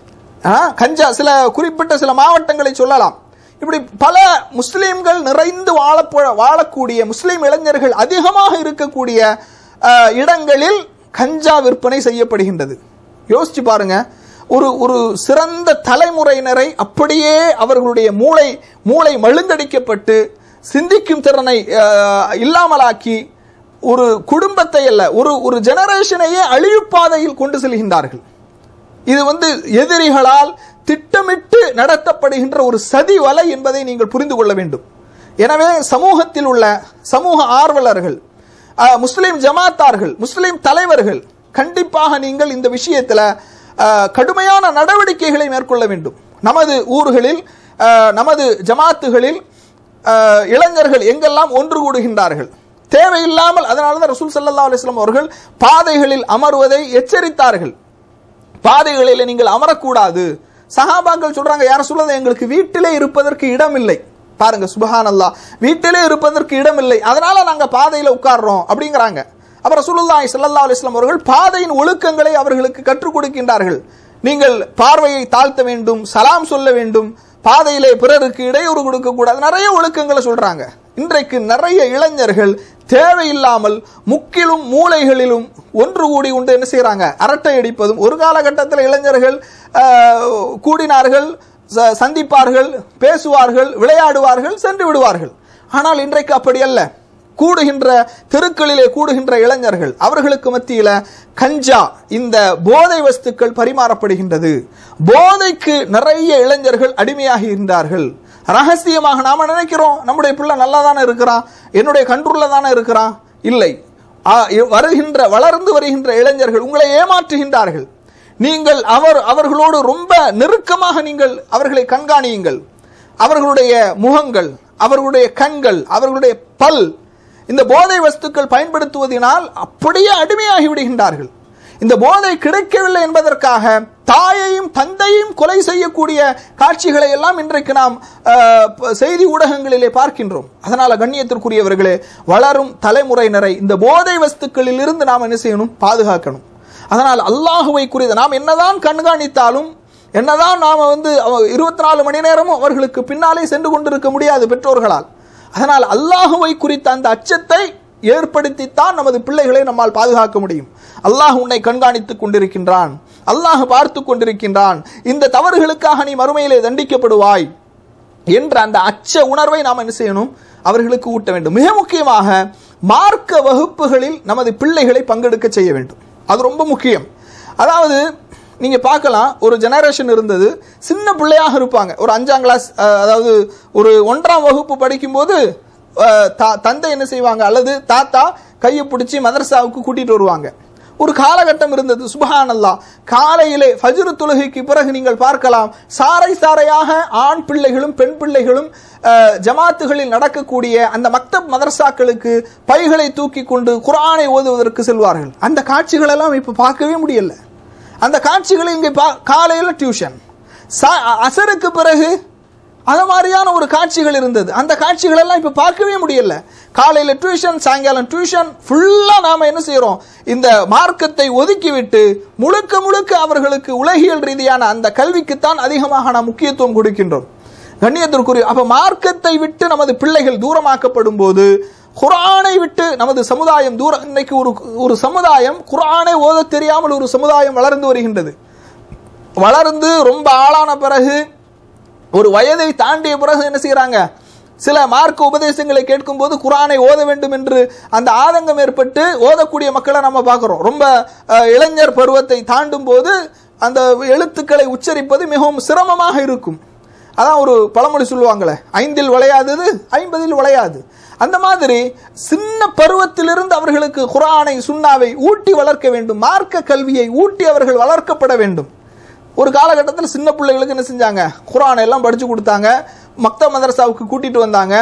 ஆ, கஞ்சா சில குறிப்பிட்ட சில மாவட்டங்களை சொல்லலாம் இப்படி பல முஸ்லிம்கள் நிறைந்து வாழப்போ வாழக்கூடிய முஸ்லிம் இளைஞர்கள் அதிகமாக இருக்கக்கூடிய ஆ, இடங்களில் கஞ்சா விற்பனை செய்யப்படுகின்றது யோசிச்சு பாருங்க ஒரு ஒரு சிறந்த தலைமுறையினரை அப்படியே அவர்களுடைய மூளை மூளை மழுங்கடிக்கப்பட்டு சிந்திக்கும் திறனை ஆ, இல்லாமலாக்கி ஒரு குடும்பத்தை அல்ல ஒரு ஒரு ஜெனரேஷனையே அழிவுப்பாதையில் கொண்டு செல்கின்றார்கள் இது வந்து எதிரிகளால் திட்டமிட்டு நடத்தப்படுகின்ற ஒரு சதி வலை என்பதை நீங்கள் புரிந்து கொள்ள வேண்டும் எனவே சமூகத்தில் உள்ள சமூக ஆர்வலர்கள் அஹ், முஸ்லிம் ஜமாத்தார்கள் முஸ்லிம் தலைவர்கள் கண்டிப்பாக நீங்கள் இந்த விஷயத்தில் அஹ், கடுமையான நடவடிக்கைகளை மேற்கொள்ள வேண்டும் நமது ஊர்களில் அஹ், நமது ஜமாத்துகளில் அஹ், இளைஞர்கள் எங்கெல்லாம் ஒன்று கூடுகின்றார்கள் தேவையில்லாமல் அதனால தான் ரசூல் ஸல்லல்லாஹு அலைஹி வஸல்லம் அவர்கள் பாதைகளில் அமர்வதை எச்சரித்தார்கள் பாதைகளில் நீங்கள் அமரக்கூடாது சஹாபாக்கள் சொல்றாங்க யார சொல்றது எங்களுக்கு வீட்டிலே இருப்பதற்கு இடம் இல்லை பாருங்க சுபஹானல்லாஹ் வீட்டிலே இருப்பதற்கு இடம் இல்லை அதனால நாங்க பாதையில உட்கார்றோம் அப்படிங்கிறாங்க அப்புறம் ரசூலுல்லாஹி ஸல்லல்லாஹு அலைஹி வஸல்லம் அவர்கள் பாதையின் ஒழுக்கங்களை அவர்களுக்கு கற்றுக் கொடுக்கின்றார்கள் நீங்கள் பார்வையை தாழ்த்த வேண்டும் சலாம் சொல்ல வேண்டும் பாதையிலே பிறருக்கு இடையூறு கொடுக்க கூடாது நிறைய ஒழுக்கங்களை சொல்றாங்க இன்றைக்கு நிறைய இளைஞர்கள் தேவையில்லாமல் முக்கிலும் மூளைகளிலும் ஒன்று கூடி உண்டு என்ன செய்றாங்க அரட்டை அடிப்பதும் ஒரு காலகட்டத்தில் இளைஞர்கள் ஆஹ், கூடினார்கள் ச- சந்திப்பார்கள் பேசுவார்கள் விளையாடுவார்கள் சென்று விடுவார்கள் ஆனால் இன்றைக்கு அப்படி அல்ல கூடுகின்ற தெருக்களிலே கூடுகின்ற இளைஞர்கள் அவர்களுக்கு மத்தியில கஞ்சா இந்த போதை வஸ்துக்கள் பரிமாறப்படுகின்றது போதைக்கு நிறைய இளைஞர்கள் அடிமையாகின்றார்கள் ரகசியமாக நாம நினைக்கிறோம் நம்முடைய பிள்ளை நல்லா தானே இருக்கிறான் என்னுடைய கண்ட்ரோல்ல தானே இருக்கிறான் இல்லை ஆ, இ- வருகின்ற வளர்ந்து வருகின்ற இளைஞர்கள் உங்களை ஏமாற்றுகின்றார்கள் நீங்கள் அவர் அவர்களோடு ரொம்ப நெருக்கமாக நீங்கள் அவர்களை கண்காணியுங்கள் அவர்களுடைய முகங்கள் அவர்களுடைய கண்கள் அவர்களுடைய பல் இந்த போதை வஸ்துக்கள் பயன்படுத்துவதனால் அப்படியே அடிமையாகி விடுகின்றார்கள் இந்த போதை கிடைக்கவில்லை என்பதற்காக தாயையும் தந்தையும் கொலை செய்யக்கூடிய காட்சிகளை எல்லாம் இன்றைக்கு நாம் அஹ், ப- செய்தி ஊடகங்களிலே பார்க்கின்றோம் அதனால கண்ணியத்திற்குரியவர்களே வளரும் தலைமுறையினரை இந்த போதை வஸ்துக்களில் இருந்து நாம் என்ன செய்யணும் பாதுகாக்கணும் அதனால் அல்லாஹுவை குறித்து நாம் என்னதான் கண்காணித்தாலும் என்னதான் நாம வந்து இருபத்தி நாலு மணி நேரமும் அவர்களுக்கு பின்னாலே சென்று கொண்டிருக்க முடியாது பெற்றோர்களால் அதனால் அல்லாஹுவை குறித்த அந்த அச்சத்தை ஏற்படுத்தித்தான் நமது பிள்ளைகளை நம்மால் பாதுகாக்க முடியும் அல்லாஹ் உன்னை கண்காணித்துக் கொண்டிருக்கின்றான் அல்லாஹ் பார்த்து கொண்டிருக்கின்றான் இந்த தவறுகளுக்காக நீ மறுமையிலே தண்டிக்கப்படுவாய் என்ற அந்த அச்ச உணர்வை நாம் என்ன செய்யணும் அவர்களுக்கு ஊட்ட வேண்டும் மிக முக்கியமாக மார்க்க வகுப்புகளில் நமது பிள்ளைகளை பங்கெடுக்க செய்ய வேண்டும் அது ரொம்ப முக்கியம் அதாவது நீங்க பார்க்கலாம் ஒரு ஜெனரேஷன் இருந்தது சின்ன பிள்ளையாக இருப்பாங்க ஒரு அஞ்சாம் கிளாஸ் அஹ், அதாவது ஒரு ஒன்றாம் வகுப்பு படிக்கும்போது அஹ், தா- தந்தை என்ன செய்வாங்க அல்லது தாத்தா கையை பிடிச்சி மதரசாவுக்கு கூட்டிட்டு வருவாங்க ஒரு காலகட்டம் இருந்தது சுபஹானல்லா காலையிலே ஃபஜ்ரு தொழுகைக்கு பிறகு நீங்கள் பார்க்கலாம் சாறை சாறையாக ஆண் பிள்ளைகளும் பெண் பிள்ளைகளும் அஹ், ஜமாத்துகளில் நடக்கக்கூடிய அந்த மக்தப் மதரசாக்களுக்கு பைகளை தூக்கி கொண்டு குர்ஆனை ஓதுவதற்கு செல்வார்கள் அந்த காட்சிகள் எல்லாம் இப்ப பார்க்கவே முடியல அந்த காட்சிகளை இங்கே பா காலையில் டியூஷன் சா- அசருக்கு பிறகு அது மாதிரியான ஒரு காட்சிகள் இருந்தது அந்த காட்சிகள் எல்லாம் இப்ப பார்க்கவே முடியல காலையில டியூஷன் சாயங்காலம் டியூஷன் ஃபுல்லா நாம என்ன செய்யறோம் இந்த மார்க்கத்தை ஒதுக்கிவிட்டு முழுக்க முழுக்க அவர்களுக்கு உலகியல் ரீதியான அந்த கல்விக்குத்தான் அதிகமாக நாம் முக்கியத்துவம் கொடுக்கின்றோம் கண்ணியத்திற்குரிய அப்ப மார்க்கத்தை விட்டு நமது பிள்ளைகள் தூரமாக்கப்படும் போது குர்ஆனை விட்டு நமது சமுதாயம் தூர இன்னைக்கு ஒரு ஒரு சமுதாயம் குர்ஆனை ஓத தெரியாமல் ஒரு சமுதாயம் வளர்ந்து வருகின்றது வளர்ந்து ரொம்ப ஆளான பிறகு ஒரு வயதை தாண்டிய பிறகு என்ன செய்யறாங்க சில மார்க்க உபதேசங்களை கேட்கும்போது குரானை ஓத வேண்டும் என்று அந்த ஆதங்கம் ஏற்பட்டு ஓதக்கூடிய மக்களை நம்ம பார்க்கிறோம் ரொம்ப அஹ், இளைஞர் பருவத்தை தாண்டும் போது அந்த எழுத்துக்களை உச்சரிப்பது மிகவும் சிரமமாக இருக்கும் அதான் ஒரு பழமொழி சொல்லுவாங்களே ஐந்தில் விளையாதது ஐம்பதில் விளையாது அந்த மாதிரி சின்ன பருவத்திலிருந்து அவர்களுக்கு குரானை சுண்ணாவை ஊட்டி வளர்க்க வேண்டும் மார்க்க கல்வியை ஊட்டி அவர்கள் வளர்க்கப்பட வேண்டும் ஒரு காலகட்டத்தில் சின்ன பிள்ளைகளுக்கு என்ன செஞ்சாங்க குரானை எல்லாம் படிச்சு கொடுத்தாங்க மக்த மதரசாவுக்கு கூட்டிட்டு வந்தாங்க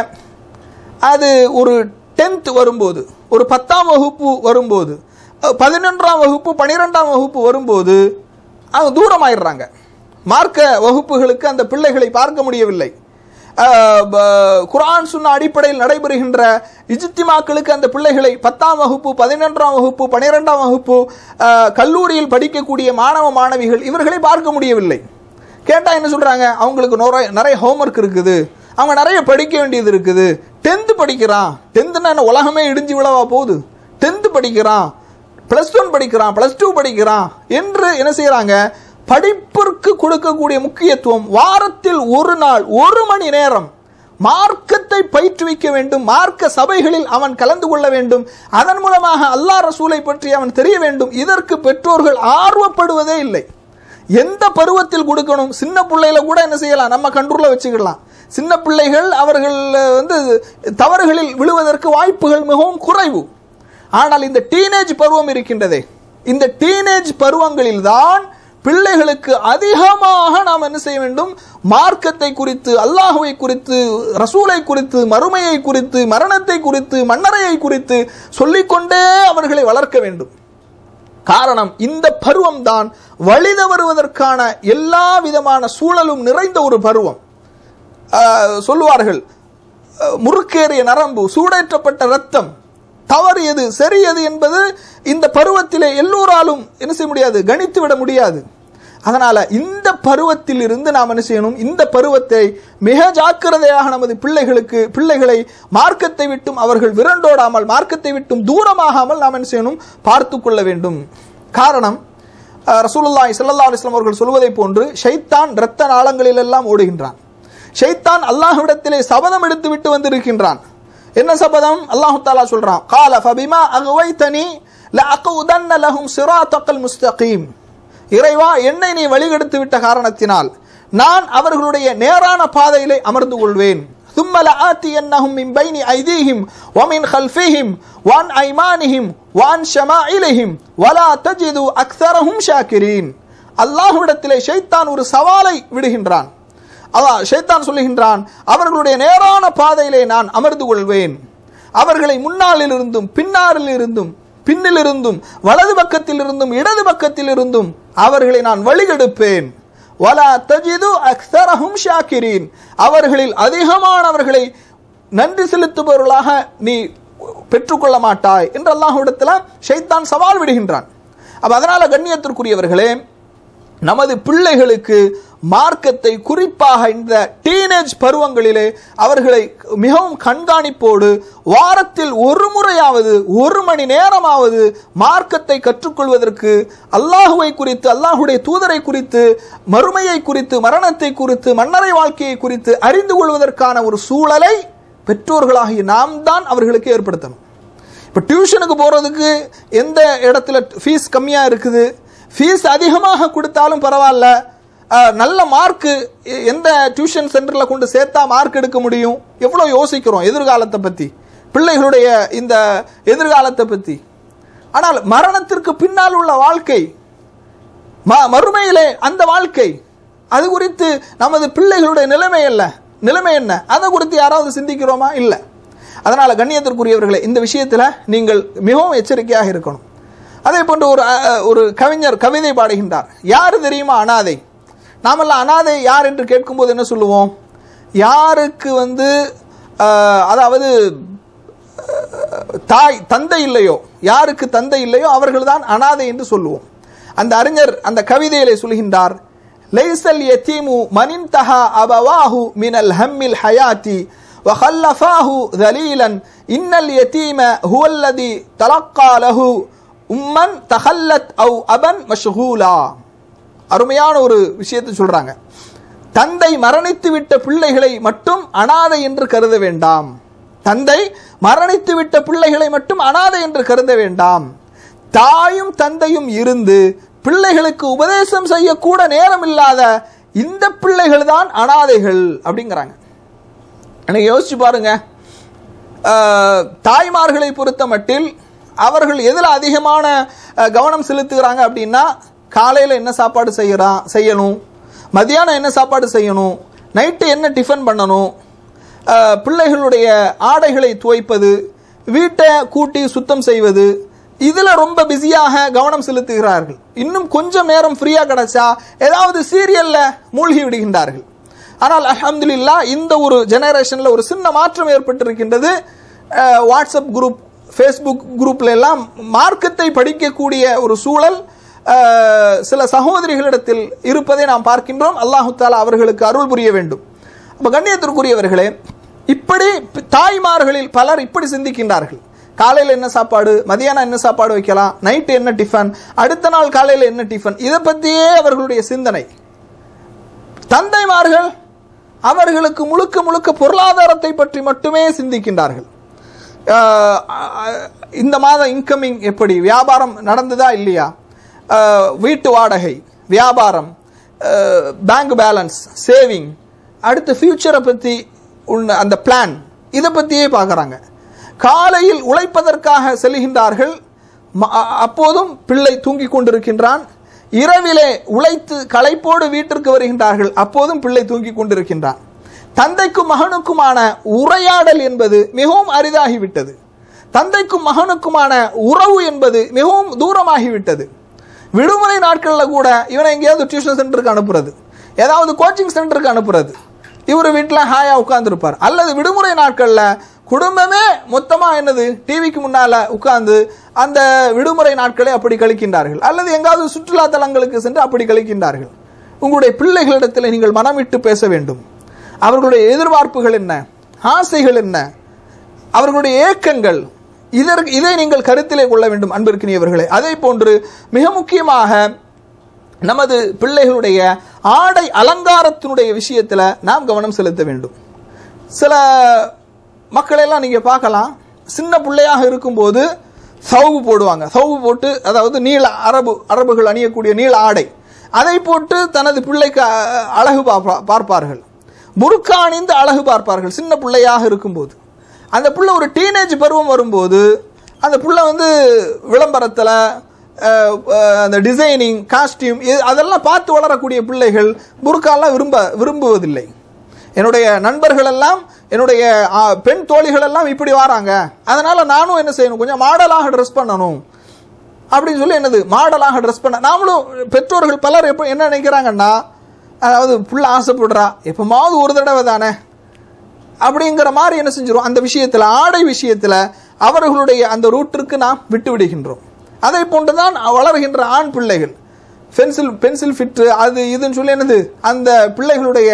அது ஒரு டென்த் வரும்போது ஒரு பத்தாம் வகுப்பு வரும்போது அஹ், பதினொன்றாம் வகுப்பு பனிரெண்டாம் வகுப்பு வரும்போது அவங்க தூரமாயிடுறாங்க மார்க்க வகுப்புகளுக்கு அந்த பிள்ளைகளை பார்க்க முடியவில்லை அஹ், ப- குர்ஆன் சுன்ன அடிப்படையில் நடைபெறுகின்ற இஜித்திமாக்களுக்கு அந்த பிள்ளைகளை பத்தாம் வகுப்பு பதினொன்றாம் வகுப்பு பனிரெண்டாம் வகுப்பு அஹ், கல்லூரியில் படிக்கக்கூடிய மாணவ மாணவிகள் இவர்களை பார்க்க முடியவில்லை கேட்டா என்ன சொல்றாங்க அவங்களுக்கு நிறைய நிறைய ஹோம்ஒர்க் இருக்குது அவங்க நிறைய படிக்க வேண்டியது இருக்குது டென்த்து படிக்கிறான் டென்த்துனா என்ன உலகமே இடிஞ்சு விழவா போகுது டென்த்து படிக்கிறான் பிளஸ் ஒன் படிக்கிறான் பிளஸ் டூ படிக்கிறான் என்று என்ன செய்யறாங்க படிப்பிற்கு கொடுக்கக்கூடிய முக்கியத்துவம் வாரத்தில் ஒரு நாள் ஒரு மணி நேரம் மார்க்கத்தை பயிற்றுவிக்க வேண்டும் மார்க்க சபைகளில் அவன் கலந்து கொள்ள வேண்டும் அதன் மூலமாக அல்லாஹ் ரசூலை பற்றி அவன் தெரிய வேண்டும் இதற்கு பெற்றோர்கள் ஆர்வப்படுவதே இல்லை எந்த பருவத்தில் கொடுக்கணும் சின்ன பிள்ளையில கூட என்ன செய்யலாம் நம்ம கண்ட்ரோல்ல வச்சுக்கலாம் சின்ன பிள்ளைகள் அவர்கள் வந்து தவறுகளில் விழுவதற்கு வாய்ப்புகள் மிகவும் குறைவு ஆனால் இந்த டீனேஜ் பருவம் இருக்கின்றதே இந்த டீனேஜ் பருவங்களில் தான் பிள்ளைகளுக்கு அதிகமாக நாம் என்ன செய்ய வேண்டும் மார்க்கத்தை குறித்து அல்லாஹுவை குறித்து ரசூலை குறித்து மறுமையை குறித்து மரணத்தை குறித்து மன்னரையை குறித்து சொல்லிக்கொண்டே அவர்களை வளர்க்க வேண்டும் காரணம் இந்த பருவம் தான் வழித வருவதற்கான எல்லா விதமான சூழலும் நிறைந்த ஒரு பருவம் ஆஹ், சொல்லுவார்கள் அஹ், முறுக்கேறிய நரம்பு சூடேற்றப்பட்ட ரத்தம் தவறு எது சரி எது என்பது இந்த பருவத்திலே எல்லோராலும் என்ன செய்ய முடியாது கணித்து விட முடியாது அதனால இந்த பருவத்தில் இருந்து நாம் என்ன செய்யணும் இந்த பருவத்தை மிக ஜாக்கிரதையாக நமது பிள்ளைகளுக்கு பிள்ளைகளை மார்க்கத்தை விட்டும் அவர்கள் விரண்டோடாமல் மார்க்கத்தை விட்டும் தூரமாகாமல் நாம் என்ன செய்யணும் பார்த்து கொள்ள வேண்டும் காரணம் அஹ், ரசூலுல்லாஹி ஸல்லல்லாஹு அலைஹி வஸல்லம் அவர்கள் சொல்வதை போன்று ஷைத்தான் இரத்த நாளங்களில் எல்லாம் ஓடுகின்றான் ஷைத்தான் அல்லாஹ்விடத்திலே சபதம் எடுத்து விட்டு வந்திருக்கின்றான் என்ன சபதம் அல்லாஹு தாலா சொல்றான் கால ஃபபிமா அகுவைத்தனி லஅகுதன்ன லஹும் சிராத்தக்கல் முஸ்தகீம் இறைவா என்னை நீ வழிகெடுத்து விட்ட காரணத்தினால் நான் அவர்களுடைய நேரான பாதையிலே அமர்ந்து கொள்வேன் ثم لآتينهم من بين أيديهم ومن خلفهم وعن أيمانهم وعن شمائلهم ولا تجد أكثرهم شاكرين அல்லாஹ்விடத்திலே ஷைத்தான் ஒரு சவாலை விடுகின்றான் அல்லாஹ் ஷைத்தான் சொல்லுகின்றான் அவர்களுடைய நேரான பாதையிலே நான் அமர்ந்து கொள்வேன் அவர்களை முன்னாலில் இருந்தும் பின்னாரில் இருந்தும் பின்னிலிருந்தும் வலது பக்கத்தில் இருந்தும் இடது பக்கத்தில் இருந்தும் அவர்களை நான் வழிகெடுப்பேன் வலா தஜிது அக்ஸரஹும் ஷாக்கிரீன் அவர்களில் அதிகமானவர்களை நன்றி செலுத்துபவர்களாக நீ பெற்றுக்கொள்ள மாட்டாய் என்று அல்லாஹ்விடத்தில் ஷைத்தான் சவால் விடுகின்றான் அப்ப அதனால கண்ணியத்திற்குரியவர்களே நமது பிள்ளைகளுக்கு மார்க்கத்தை குறிப்பாக இந்த டீனேஜ் பருவங்களிலே அவர்களை மிகவும் கண்காணிப்போடு வாரத்தில் ஒரு முறையாவது ஒரு மணி நேரமாவது மார்க்கத்தை கற்றுக்கொள்வதற்கு அல்லாஹுவை குறித்து அல்லாஹுடைய தூதரை குறித்து மறுமையை குறித்து மரணத்தை குறித்து மன்னரை வாழ்க்கையை குறித்து அறிந்து கொள்வதற்கான ஒரு சூழலை பெற்றோர்களாகிய நாம் தான் அவர்களுக்கு ஏற்படுத்தணும் இப்போ டியூஷனுக்கு போகிறதுக்கு எந்த இடத்துல ஃபீஸ் கம்மியாக இருக்குது ஃபீஸ் அதிகமாக கொடுத்தாலும் பரவாயில்ல அஹ், நல்ல மார்க்கு எந்த டியூஷன் சென்டரில் கொண்டு சேர்த்தா மார்க் எடுக்க முடியும் எவ்வளோ யோசிக்கிறோம் எதிர்காலத்தை பற்றி பிள்ளைகளுடைய இந்த எதிர்காலத்தை பற்றி ஆனால் மரணத்திற்கு பின்னால் உள்ள வாழ்க்கை ம- மறுமையிலே அந்த வாழ்க்கை அது குறித்து நமது பிள்ளைகளுடைய நிலைமை அல்ல நிலைமை என்ன அதை குறித்து யாராவது சிந்திக்கிறோமா இல்லை அதனால கண்ணியத்திற்குரியவர்களே இந்த விஷயத்தில் நீங்கள் மிகவும் எச்சரிக்கையாக இருக்கணும் அதே போன்று ஒரு அஹ், ஒரு கவிஞர் கவிதை பாடுகின்றார் யார் தெரியுமா அனாதை நாமெல்லாம் அனாதை யார் என்று கேட்கும்போது என்ன சொல்லுவோம் யாருக்கு வந்து அஹ், அதாவது தாய் தந்தை இல்லையோ யாருக்கு தந்தை இல்லையோ அவர்கள்தான் அனாதை என்று சொல்லுவோம் அந்த அறிஞர் அந்த கவிதையிலே சொல்கின்றார் லைசல் யதீமு மனின் தஹா அபவாஹு மினல் ஹம்மில் ஹயாத்தி وخلفاه ذليلا إن اليتيم هو الذي تلقى له أما تخلت أو أبا مشغولا அருமையான ஒரு விஷயத்தை சொல்றாங்க தந்தை மரணித்து விட்ட பிள்ளைகளை மட்டும் அனாதை என்று கருத வேண்டாம் தந்தை மரணித்து விட்ட பிள்ளைகளை மட்டும் அனாதை என்று கருத வேண்டாம் தாயும் தந்தையும் இருந்து பிள்ளைகளுக்கு உபதேசம் செய்யக்கூட நேரம் இல்லாத இந்த பிள்ளைகள் தான் அனாதைகள் அப்படிங்கிறாங்க எனக்கு யோசிச்சு பாருங்க அஹ், தாய்மார்களை பொறுத்த மட்டில் அவர்கள் எதில் அதிகமான அஹ், கவனம் செலுத்துகிறாங்க அப்படின்னா காலையில் என்ன சாப்பாடு செய்யறான் செய்யணும் மதியானம் என்ன சாப்பாடு செய்யணும் நைட்டு என்ன டிஃபன் பண்ணணும் அஹ், பிள்ளைகளுடைய ஆடைகளை துவைப்பது வீட்டை கூட்டி சுத்தம் செய்வது இதில் ரொம்ப பிஸியாக கவனம் செலுத்துகிறார்கள் இன்னும் கொஞ்சம் நேரம் ஃப்ரீயாக கிடைச்சா ஏதாவது சீரியல்ல மூழ்கி விடுகின்றார்கள் ஆனால் அல்ஹம்துலில்லா இந்த ஒரு ஜெனரேஷனில் ஒரு சின்ன மாற்றம் ஏற்பட்டிருக்கின்றது அஹ், வாட்ஸ்அப் குரூப் ஃபேஸ்புக் குரூப்ல எல்லாம் மார்க்கத்தை படிக்கக்கூடிய ஒரு சூழல் அஹ், சில சகோதரிகளிடத்தில் இருப்பதை நாம் பார்க்கின்றோம் அல்லாஹு தாலா அவர்களுக்கு அருள் புரிய வேண்டும் அப்ப கண்ணியத்திற்குரியவர்களே இப்படி தாய்மார்களில் பலர் இப்படி சிந்திக்கின்றார்கள் காலையில் என்ன சாப்பாடு மதியானம் என்ன சாப்பாடு வைக்கலாம் நைட்டு என்ன டிஃபன் அடுத்த நாள் காலையில் என்ன டிஃபன் இதை பற்றியே அவர்களுடைய சிந்தனை தந்தைமார்கள் அவர்களுக்கு முழுக்க முழுக்க பொருளாதாரத்தை பற்றி மட்டுமே சிந்திக்கின்றார்கள் ஆஹ் அஹ் இந்த மாதம் இன்கமிங் எப்படி வியாபாரம் நடந்ததா இல்லையா ஆஹ் வீட்டு வாடகை வியாபாரம் பேங்க் பேலன்ஸ் சேவிங் அடுத்து ஃபியூச்சரை பற்றி உள்ள அந்த பிளான் இதை பற்றியே பார்க்குறாங்க காலையில் உழைப்பதற்காக செல்கின்றார்கள் ம- அ- அப்போதும் பிள்ளை தூங்கிக் கொண்டிருக்கின்றான் இரவிலே உழைத்து களைப்போடு வீட்டிற்கு வருகின்றார்கள் அப்போதும் பிள்ளை தூங்கிக் கொண்டிருக்கின்றான் தந்தைக்கும் மகனுக்குமான உரையாடல் என்பது மிகவும் அரிதாகிவிட்டது தந்தைக்கும் மகனுக்குமான உறவு என்பது மிகவும் தூரமாகிவிட்டது விடுமுறை நாட்களில் கூட இவனை எங்கேயாவது டியூஷன் சென்டருக்கு அனுப்புறது ஏதாவது கோச்சிங் சென்டருக்கு அனுப்புறது இவர் வீட்டில் ஹாயா உட்கார்ந்துருப்பார் அல்லது விடுமுறை நாட்களில் குடும்பமே மொத்தமாக என்னது டிவிக்கு முன்னால் உட்கார்ந்து அந்த விடுமுறை நாட்களை அப்படி கழிக்கின்றார்கள் அல்லது எங்காவது சுற்றுலா தலங்களுக்கு சென்று அப்படி கழிக்கின்றார்கள் உங்களுடைய பிள்ளைகளிடத்தில் நீங்கள் மனமிட்டு பேச வேண்டும் அவர்களுடைய எதிர்பார்ப்புகள் என்ன ஆசைகள் என்ன அவர்களுடைய ஏக்கங்கள் இதற்கு இதை நீங்கள் கருத்திலே கொள்ள வேண்டும் அன்பிற்கினியவர்களே அதே போன்று மிக முக்கியமாக நமது பிள்ளைகளுடைய ஆடை அலங்காரத்தினுடைய விஷயத்தில் நாம் கவனம் செலுத்த வேண்டும் சில மக்களையெல்லாம் நீங்கள் பார்க்கலாம் சின்ன பிள்ளையாக இருக்கும்போது சவுகு போடுவாங்க சவுகு போட்டு அதாவது நீள அரபு அரபுகள் அணியக்கூடிய நீள ஆடை அதை போட்டு தனது பிள்ளைக்கு அஹ், அழகு பார்ப்பா- பார்ப்பார்கள் புர்கா அணிந்து அழகு பார்ப்பார்கள் சின்ன பிள்ளையாக இருக்கும்போது அந்த புள்ள ஒரு டீனேஜ் பருவம் வரும்போது அந்த புள்ள வந்து விளம்பரத்தில் அந்த டிசைனிங் காஸ்டியூம் அதெல்லாம் பார்த்து வளரக்கூடிய பிள்ளைகள் புர்காலாம் விரும்ப விரும்புவதில்லை என்னுடைய நண்பர்கள் எல்லாம் என்னுடைய ஆ, பெண் தோழிகள் எல்லாம் இப்படி வராங்க அதனால நானும் என்ன செய்யணும் கொஞ்சம் மாடலாக ட்ரெஸ் பண்ணணும் அப்படின்னு சொல்லி என்னது மாடலாக ட்ரெஸ் பண்ண நாமளும் பெற்றோர்கள் பலர் எப்போ என்ன நினைக்கிறாங்கன்னா அதாவது புள்ள ஆசைப்படுறா எப்பமாவது ஒரு தடவை தானே அப்படிங்கிற மாதிரி என்ன செஞ்சிரும் அந்த விஷயத்தில் ஆடை விஷயத்தில் அவர்களுடைய அந்த ரூட்டிற்கு நாம் விட்டு விடுகின்றோம் அதை போன்றுதான் வளர்கின்ற ஆண் பிள்ளைகள் பென்சில் பென்சில் ஃபிட்டு அது இதுன்னு சொல்லி என்னது அந்த பிள்ளைகளுடைய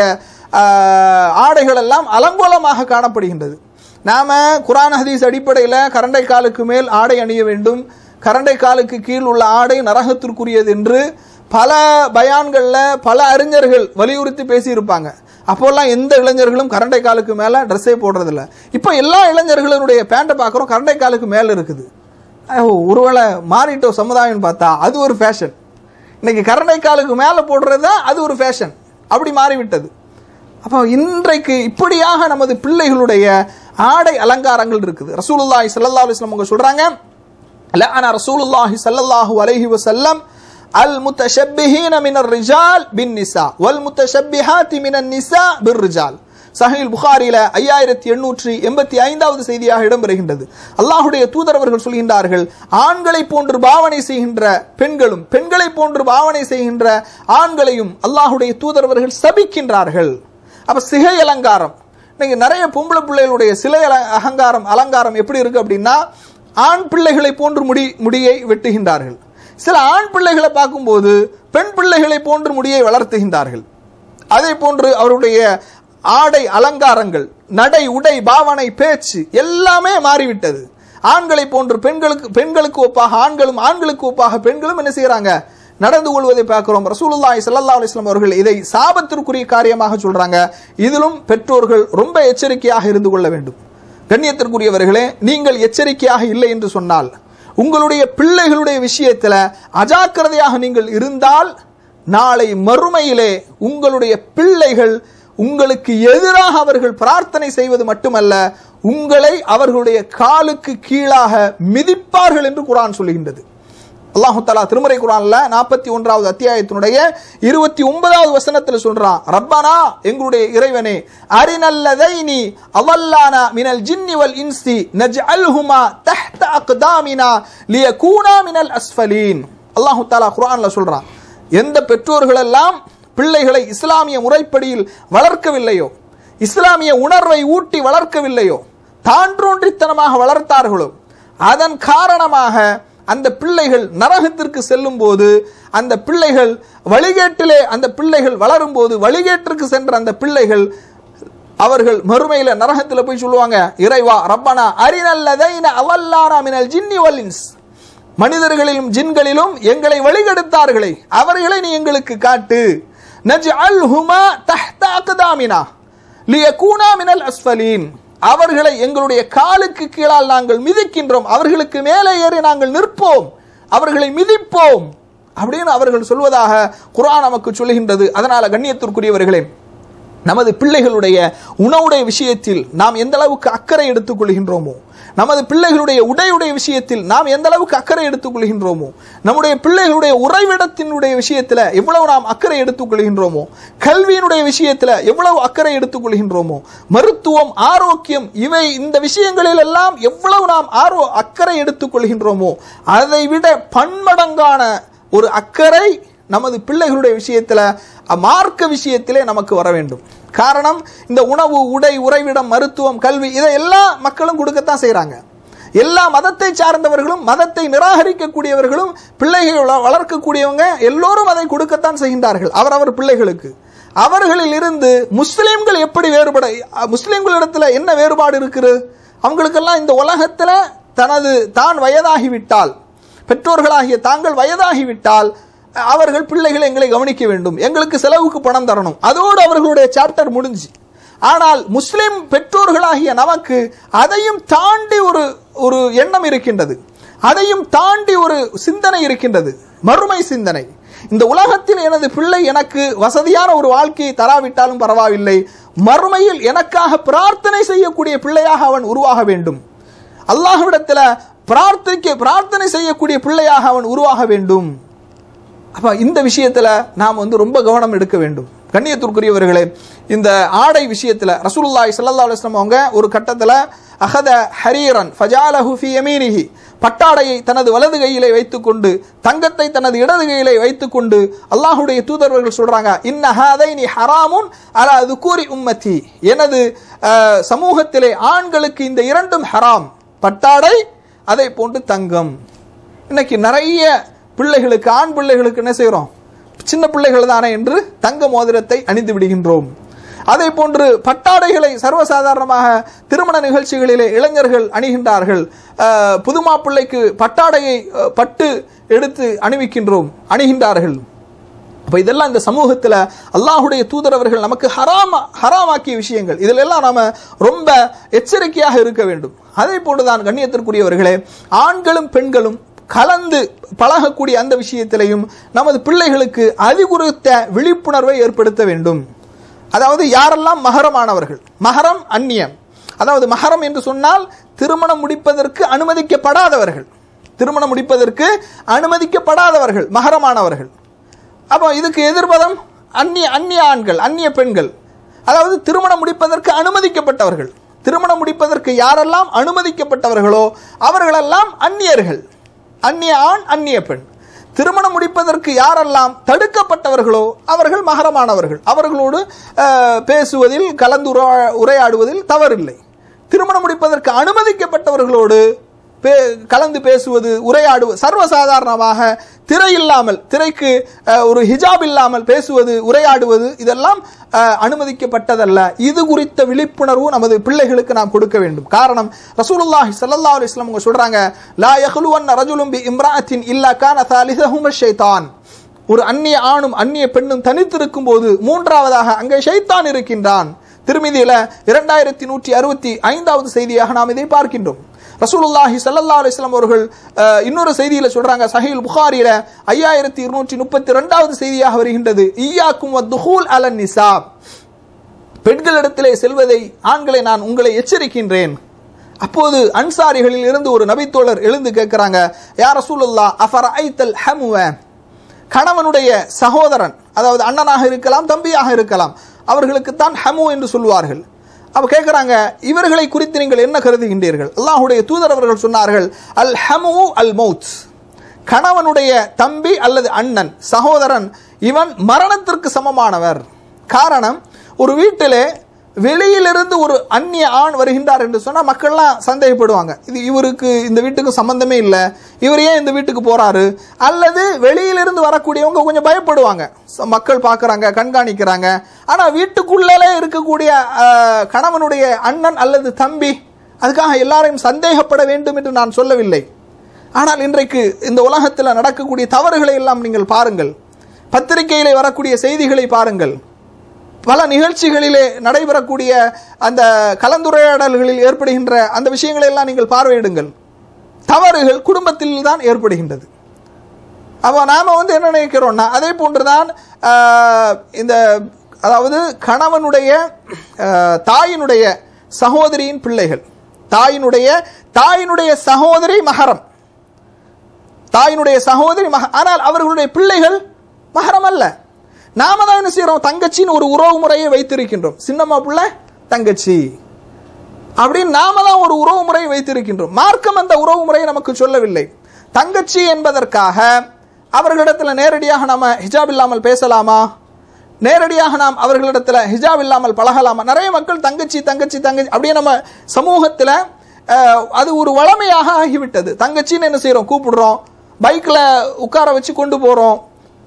ஆஹ், ஆடைகள் எல்லாம் அலங்கோலமாக காணப்படுகின்றது நாம குரான் ஹதீஸ் அடிப்படையில் கரண்டை காலுக்கு மேல் ஆடை அணிய வேண்டும் கரண்டை காலுக்கு கீழ் உள்ள ஆடை நரகத்திற்குரியது என்று பல பயான்களில் பல அறிஞர்கள் வலியுறுத்தி பேசியிருப்பாங்க அப்போல்லாம் எந்த இளைஞர்களும் கரண்டை காலுக்கு மேலே ட்ரெஸ்ஸே போடுறதில்ல இப்போ எல்லா இளைஞர்களுடைய பேண்ட்டை பார்க்குறோம் கரண்டை காலுக்கு மேலே இருக்குது ஐயோ, ஒருவேளை மாறிட்டோம் சமுதாயம்னு பார்த்தா அது ஒரு ஃபேஷன் இன்னைக்கு கரண்டை காலுக்கு மேலே போடுறது தான் அது ஒரு ஃபேஷன் அப்படி மாறிவிட்டது அப்போ இன்றைக்கு இப்படியாக நமது பிள்ளைகளுடைய ஆடை அலங்காரங்கள் இருக்குது ரசூலுல்லாஹி ஸல்லல்லாஹு அலைஹி வஸல்லம் அவங்க சொல்றாங்க லஅன ரசூலுல்லாஹி ஸல்லல்லாஹு அலைஹி வஸல்லம் அல் முத்தஷப்பிஹீன மினர் ரிஜால் பின் நிசா வல் முத்தஷப்பிஹாத்தி மினன் நிசா பிர் ரிஜால் சஹீல் புகாரில ஐயாயிரத்தி எண்ணூற்றி எண்பத்தி ஐந்தாவது செய்தியாக இடம்பெறுகின்றது அல்லாஹுடைய தூதரவர்கள் சொல்கின்றார்கள் ஆண்களை போன்று பாவனை செய்கின்ற பெண்களும் பெண்களை போன்று பாவனை செய்கின்ற ஆண்களையும் அல்லாஹுடைய தூதரவர்கள் சபிக்கின்றார்கள் அப்ப சிகை அலங்காரம் நீங்க நிறைய பொம்பளை பிள்ளைகளுடைய சிலை அல- அலங்காரம் அலங்காரம் எப்படி இருக்கு அப்படின்னா ஆண் பிள்ளைகளை போன்று முடி முடியை வெட்டுகின்றார்கள் சில ஆண் பிள்ளைகளை பார்க்கும்போது பெண் பிள்ளைகளை போன்று முடியை வளர்த்துகின்றார்கள் அதே போன்று அவருடைய ஆடை அலங்காரங்கள் நடை உடை பாவனை பேச்சு எல்லாமே மாறிவிட்டது ஆண்களை போன்று பெண்களுக்கு பெண்களுக்கு ஒப்பாக ஆண்களும் ஆண்களுக்கு ஒப்பாக பெண்களும் என்ன செய்யறாங்க நடந்து கொள்வதை பார்க்கிறோம் ரசூலுல்லாஹி ஸல்லல்லாஹு அலைஹி வஸல்லம் அவர்கள் இதை சாபத்திற்குரிய காரியமாக சொல்றாங்க இதிலும் பெற்றோர்கள் ரொம்ப எச்சரிக்கையாக இருந்து கொள்ள வேண்டும் கண்ணியத்திற்குரியவர்களே நீங்கள் எச்சரிக்கையாக இல்லை என்று சொன்னால் உங்களுடைய பிள்ளைகளுடைய விஷயத்தில் அஜாக்கிரதையாக நீங்கள் இருந்தால் நாளை மறுமையிலே உங்களுடைய பிள்ளைகள் உங்களுக்கு எதிராக அவர்கள் பிரார்த்தனை செய்வது மட்டுமல்ல உங்களை அவர்களுடைய காலுக்கு கீழாக மிதிப்பார்கள் என்று குரான் சொல்லுகின்றது அல்லாஹு தஆலா திருமறை குரான்ல நாற்பத்தி ஒன்றாவது அத்தியாயத்தினுடைய இருபத்தி ஒன்பதாவது வசனத்தில் சொல்றான் ரப்பனா எங்களுடைய இறைவனே அரிநல்லதைனி அவல்லானா மினல் ஜின்னி வல் இன்சி நஜ்அல்ஹுமா தஹ்த அக்தாமினா லியகூனா மினல் அஸ்ஃபலீன் அல்லாஹு தஆலா குர்ஆன்ல சொல்றான் எந்த பெற்றோர்கள் எல்லாம் பிள்ளைகளை இஸ்லாமிய முறைப்படியில் வளர்க்கவில்லையோ இஸ்லாமிய உணர்வை ஊட்டி வளர்க்கவில்லையோ தான்றோன்றித்தனமாக வளர்த்தார்களோ அதன் காரணமாக அந்த பிள்ளைகள் நரகத்திற்கு செல்லும் போது அந்த பிள்ளைகள் வழிகேட்டிலே அந்த பிள்ளைகள் வளரும் போது வழிகேட்டிற்கு சென்ற அந்த பிள்ளைகள் அவர்கள் மறுமையில நரகத்துல போய் சொல்லுவாங்க இறைவா ரப்பனா அரிநல்லதைன அவல்லானா மினல் ஜின்னி வல்லின்ஸ் மனிதர்களிலும் ஜின்களிலும் எங்களை வழிகெடுத்தார்களே அவர்களை நீ எங்களுக்கு காட்டு நஜ்அல்ஹுமா தஹ்த அக்தாமினா லியகூனா மினல் அஸ்ஃபலீன் அவர்களை எங்களுடைய காலுக்கு கீழால் நாங்கள் மிதிக்கின்றோம் அவர்களுக்கு மேலே ஏறி நாங்கள் நிற்போம் அவர்களை மிதிப்போம் அப்படின்னு அவர்கள் சொல்வதாக குர்ஆன் நமக்கு சொல்லுகின்றது அதனால கண்ணியத்திற்குரியவர்களே நமது பிள்ளைகளுடைய உணவுடைய விஷயத்தில் நாம் எந்த அளவுக்கு அக்கறை எடுத்துக் கொள்கின்றோமோ நமது பிள்ளைகளுடைய உடையுடைய விஷயத்தில் நாம் எந்த அளவுக்கு அக்கறை எடுத்துக் கொள்கின்றோமோ நம்முடைய பிள்ளைகளுடைய உறைவிடத்தினுடைய விஷயத்தில் எவ்வளவு நாம் அக்கறை எடுத்துக் கொள்கின்றோமோ கல்வியினுடைய விஷயத்தில் எவ்வளவு அக்கறை எடுத்துக் கொள்கின்றோமோ மருத்துவம் ஆரோக்கியம் இவை இந்த விஷயங்களில் எல்லாம் எவ்வளவு நாம் ஆர்வ அக்கறை எடுத்துக் கொள்கின்றோமோ அதை விட பன்மடங்கான ஒரு அக்கறை நமது பிள்ளைகளுடைய விஷயத்துல அ, மார்க்க விஷயத்திலே நமக்கு வர வேண்டும் காரணம் இந்த உணவு உடை உறைவிடம் மருத்துவம் கல்வி இதை எல்லா மக்களும் கொடுக்கத்தான் செய்றாங்க எல்லா மதத்தை சார்ந்தவர்களும் மதத்தை நிராகரிக்கக்கூடியவர்களும் பிள்ளைகளை வள- வளர்க்கக்கூடியவங்க எல்லோரும் அதை கொடுக்கத்தான் செய்கின்றார்கள் அவரவர் பிள்ளைகளுக்கு அவர்களில் இருந்து முஸ்லிம்கள் எப்படி வேறுபட அ, முஸ்லிம்களிடத்துல என்ன வேறுபாடு இருக்குது அவங்களுக்கெல்லாம் இந்த உலகத்துல தனது தான் வயதாகிவிட்டால் பெற்றோர்களாகிய தாங்கள் வயதாகிவிட்டால் அவர்கள் பிள்ளைகளை எங்களை கவனிக்க வேண்டும் எங்களுக்கு செலவுக்கு பணம் தரணும் அதோடு அவர்களுடைய சாப்டர் முடிஞ்சு ஆனால் முஸ்லிம் பெற்றோர்களாகிய நமக்கு அதையும் தாண்டி ஒரு ஒரு எண்ணம் இருக்கின்றது அதையும் தாண்டி ஒரு சிந்தனை இருக்கின்றது மறுமை சிந்தனை இந்த உலகத்தில் எனது பிள்ளை எனக்கு வசதியான ஒரு வாழ்க்கையை தராவிட்டாலும் பரவாயில்லை மறுமையில் எனக்காக பிரார்த்தனை செய்யக்கூடிய பிள்ளையாக அவன் உருவாக வேண்டும் அல்லாஹ்விடத்துல பிரார்த்திக்க பிரார்த்தனை செய்யக்கூடிய பிள்ளையாக அவன் உருவாக வேண்டும் அப்ப இந்த விஷயத்துல நாம் வந்து ரொம்ப கவனம் எடுக்க வேண்டும் கண்ணியத்திற்குரியவர்களே இந்த ஆடை விஷயத்துல ரசூலுல்லாஹி ஸல்லல்லாஹு அலைஹி வஸல்லம் அவங்க ஒரு கட்டத்துல அகத ஹரீரன் ஃபஜாலஹு ஃபி யமீனிஹி பட்டாடையை தனது வலது கையிலே வைத்துக்கொண்டு தங்கத்தை தனது இடது கையிலே வைத்துக்கொண்டு அல்லாஹுடைய தூதர்கள் சொல்றாங்க இன்ன ஹாதைனி ஹராமுன் அலா துக்கூரி உம்மத்தி எனது அஹ், சமூகத்திலே ஆண்களுக்கு இந்த இரண்டும் ஹராம் பட்டாடை அதை போன்று தங்கம் இன்னைக்கு நிறைய பிள்ளைகளுக்கு ஆண் பிள்ளைகளுக்கு என்ன செய்கிறோம் சின்ன பிள்ளைகள் தானே என்று தங்க மோதிரத்தை அணிந்து விடுகின்றோம் அதே போன்று பட்டாடைகளை சர்வசாதாரணமாக திருமண நிகழ்ச்சிகளிலே இளைஞர்கள் அணிகின்றார்கள் அஹ், புது மாப்பிள்ளைக்கு பட்டாடையை அஹ், பட்டு எடுத்து அணிவிக்கின்றோம் அணிகின்றார்கள் அப்ப இதெல்லாம் இந்த சமூகத்துல அல்லாஹுடைய தூதரவர்கள் நமக்கு ஹராமா ஹராமாக்கிய விஷயங்கள் இதில் எல்லாம் நாம ரொம்ப எச்சரிக்கையாக இருக்க வேண்டும் அதே போன்றுதான் கண்ணியத்திற்குரியவர்களே ஆண்களும் பெண்களும் கலந்து பழகக்கூடிய அந்த விஷயத்திலையும் நமது பிள்ளைகளுக்கு அது குறித்த விழிப்புணர்வை ஏற்படுத்த வேண்டும் அதாவது யாரெல்லாம் மகரமானவர்கள் மகரம் அந்நியம் அதாவது மகரம் என்று சொன்னால் திருமணம் முடிப்பதற்கு அனுமதிக்கப்படாதவர்கள் திருமணம் முடிப்பதற்கு அனுமதிக்கப்படாதவர்கள் மகரமானவர்கள் அப்போ இதுக்கு எதிர்பதம் அந்நிய அந்நிய ஆண்கள் அந்நிய பெண்கள் அதாவது திருமணம் முடிப்பதற்கு அனுமதிக்கப்பட்டவர்கள் திருமணம் முடிப்பதற்கு யாரெல்லாம் அனுமதிக்கப்பட்டவர்களோ அவர்களெல்லாம் அந்நியர்கள் அந்நிய ஆண் அந்நிய பெண் திருமணம் முடிப்பதற்கு யாரெல்லாம் தடுக்கப்பட்டவர்களோ அவர்கள் மகரமானவர்கள் அவர்களோடு அஹ், பேசுவதில் கலந்துர உரையாடுவதில் தவறில்லை திருமணம் முடிப்பதற்கு அனுமதிக்கப்பட்டவர்களோடு பே கலந்து பேசுவது உரையாடுவது சர்வசாதாரணமாக திரை இல்லாமல் திரைக்கு அஹ், ஒரு ஹிஜாப் இல்லாமல் பேசுவது உரையாடுவது இதெல்லாம் அஹ், அனுமதிக்கப்பட்டதல்ல இது குறித்த விழிப்புணர்வு நமது பிள்ளைகளுக்கு நாம் கொடுக்க வேண்டும் காரணம் ரசூலுல்லாஹி ஸல்லல்லாஹு அலைஹி வஸல்லம் அவங்க சொல்றாங்க லா யஹ்லுவன் ரஜுலும் பி இம்ராஅத்தின் இல்லா கான தாலிதஹும் ஷைத்தான் ஒரு அந்நிய ஆணும் அந்நிய பெண்ணும் தனித்திருக்கும் போது மூன்றாவதாக அங்கே ஷைத்தான் இருக்கின்றான் திருமதியில இரண்டாயிரத்தி நூற்றி அறுபத்தி ஐந்தாவது செய்தியாக நாம் இதை பார்க்கின்றோம் ரசூலுல்லாஹி ஸல்லல்லாஹு அலைஹி வஸல்லம் அவர்கள் அஹ், இன்னொரு செய்தியில சொல்றாங்க சஹீல் புகாரில ஐயாயிரத்தி இருநூற்றி முப்பத்தி ரெண்டாவது செய்தியாக வருகின்றது ஈயாக்கும் வத்துஹூல் அலன் நிசாப் பெண்களிடத்திலே செல்வதை ஆண்களை நான் உங்களை எச்சரிக்கின்றேன் அப்போது அன்சாரிகளில் இருந்து ஒரு நபித்தோழர் எழுந்து கேட்கிறாங்க யார் ரசூலுல்லா அஃபர் ஐத்தல் ஹமுவ கணவனுடைய சகோதரன் அதாவது அண்ணனாக இருக்கலாம் தம்பியாக இருக்கலாம் அவர்களுக்குத்தான் ஹமு என்று சொல்வார்கள் அப்ப கேட்கிறாங்க இவர்களை குறித்து நீங்கள் என்ன கருதுகின்றீர்கள் அல்லாஹுடைய தூதர் அவர்கள் சொன்னார்கள் அல் ஹமு அல் மௌத் கணவனுடைய தம்பி அல்லது அண்ணன் சகோதரன் இவன் மரணத்திற்கு சமமானவர் காரணம் ஒரு வீட்டிலே வெளியிலிருந்து ஒரு அந்நிய ஆண் வருகின்றார் என்று சொன்னால் மக்கள்லாம் சந்தேகப்படுவாங்க இது இவருக்கு இந்த வீட்டுக்கு சம்பந்தமே இல்லை இவர் ஏன் இந்த வீட்டுக்கு போறாரு அல்லது வெளியிலிருந்து வரக்கூடியவங்க கொஞ்சம் பயப்படுவாங்க ச- மக்கள் பார்க்குறாங்க கண்காணிக்கிறாங்க ஆனால் வீட்டுக்குள்ளே இருக்கக்கூடிய அஹ், கணவனுடைய அண்ணன் அல்லது தம்பி அதுக்காக எல்லாரையும் சந்தேகப்பட வேண்டும் என்று நான் சொல்லவில்லை ஆனால் இன்றைக்கு இந்த உலகத்தில் நடக்கக்கூடிய தவறுகளை எல்லாம் நீங்கள் பாருங்கள் பத்திரிகையிலே வரக்கூடிய செய்திகளை பாருங்கள் பல நிகழ்ச்சிகளிலே நடைபெறக்கூடிய அந்த கலந்துரையாடல்களில் ஏற்படுகின்ற அந்த விஷயங்களை எல்லாம் நீங்கள் பார்வையிடுங்கள் தவறுகள் குடும்பத்தில் தான் ஏற்படுகின்றது அப்போ நாம வந்து என்ன நினைக்கிறோம்னா அதே போன்றுதான் ஆஹ், இந்த அதாவது கணவனுடைய ஆஹ், தாயினுடைய சகோதரியின் பிள்ளைகள் தாயினுடைய தாயினுடைய சகோதரி மகரம் தாயினுடைய சகோதரி மக ஆனால் அவர்களுடைய பிள்ளைகள் மகரம் அல்ல நாம தான் என்ன செய்யறோம் தங்கச்சின்னு ஒரு உறவு முறையை வைத்திருக்கின்றோம் சின்னம்மா பிள்ளை தங்கச்சி அப்படின்னு நாம தான் ஒரு உறவு முறையை வைத்திருக்கின்றோம் மார்க்கம் அந்த உறவு முறையை நமக்கு சொல்லவில்லை தங்கச்சி என்பதற்காக அவர்களிடத்தில் நேரடியாக நாம ஹிஜாப் இல்லாமல் பேசலாமா நேரடியாக நாம் அவர்களிடத்தில் ஹிஜாப் இல்லாமல் பழகலாமா நிறைய மக்கள் தங்கச்சி தங்கச்சி தங்கச்சி அப்படியே நம்ம சமூகத்தில் அது ஒரு வளமையாக ஆகிவிட்டது தங்கச்சின்னு என்ன செய்கிறோம் கூப்பிடுறோம் பைக்கில் உட்கார வச்சு கொண்டு போகிறோம்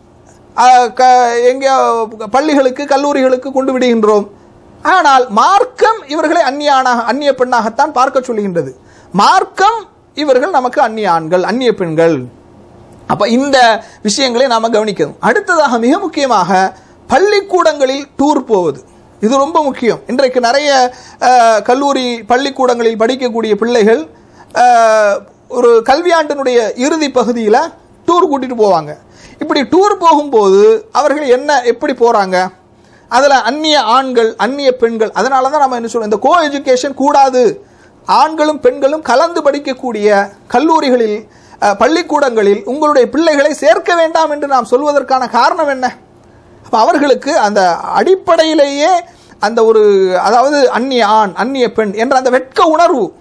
எங்கே பள்ளிகளுக்கு கல்லூரிகளுக்கு கொண்டு விடுகின்றோம் ஆனால் மார்க்கம் இவர்களை அந்நிய ஆணாக அந்நிய பெண்ணாகத்தான் பார்க்க சொல்லுகின்றது மார்க்கம் இவர்கள் நமக்கு அந்நிய ஆண்கள் அந்நிய பெண்கள் அப்ப இந்த விஷயங்களை நாம கவனிக்கணும் அடுத்ததாக மிக முக்கியமாக பள்ளிக்கூடங்களில் டூர் போவது இது ரொம்ப முக்கியம் இன்றைக்கு நிறைய அஹ், கல்லூரி பள்ளிக்கூடங்களில் படிக்கக்கூடிய பிள்ளைகள் அஹ், ஒரு கல்வியாண்டினுடைய இறுதி பகுதியில் டூர் கூட்டிட்டு போவாங்க இப்படி டூர் போகும்போது அவர்கள் என்ன எப்படி போறாங்க அதில் அந்நிய ஆண்கள் அந்நிய பெண்கள் அதனால தான் நம்ம என்ன சொல்றோம் இந்த கோ எஜுகேஷன் கூடாது ஆண்களும் பெண்களும் கலந்து படிக்கக்கூடிய கல்லூரிகளில் அஹ், பள்ளிக்கூடங்களில் உங்களுடைய பிள்ளைகளை சேர்க்க வேண்டாம் என்று நாம் சொல்வதற்கான காரணம் என்ன அப்ப அவர்களுக்கு அந்த அடிப்படையிலேயே அந்த ஒரு அதாவது அந்நிய ஆண் அந்நிய பெண் என்ற அந்த வெட்க உணர்வு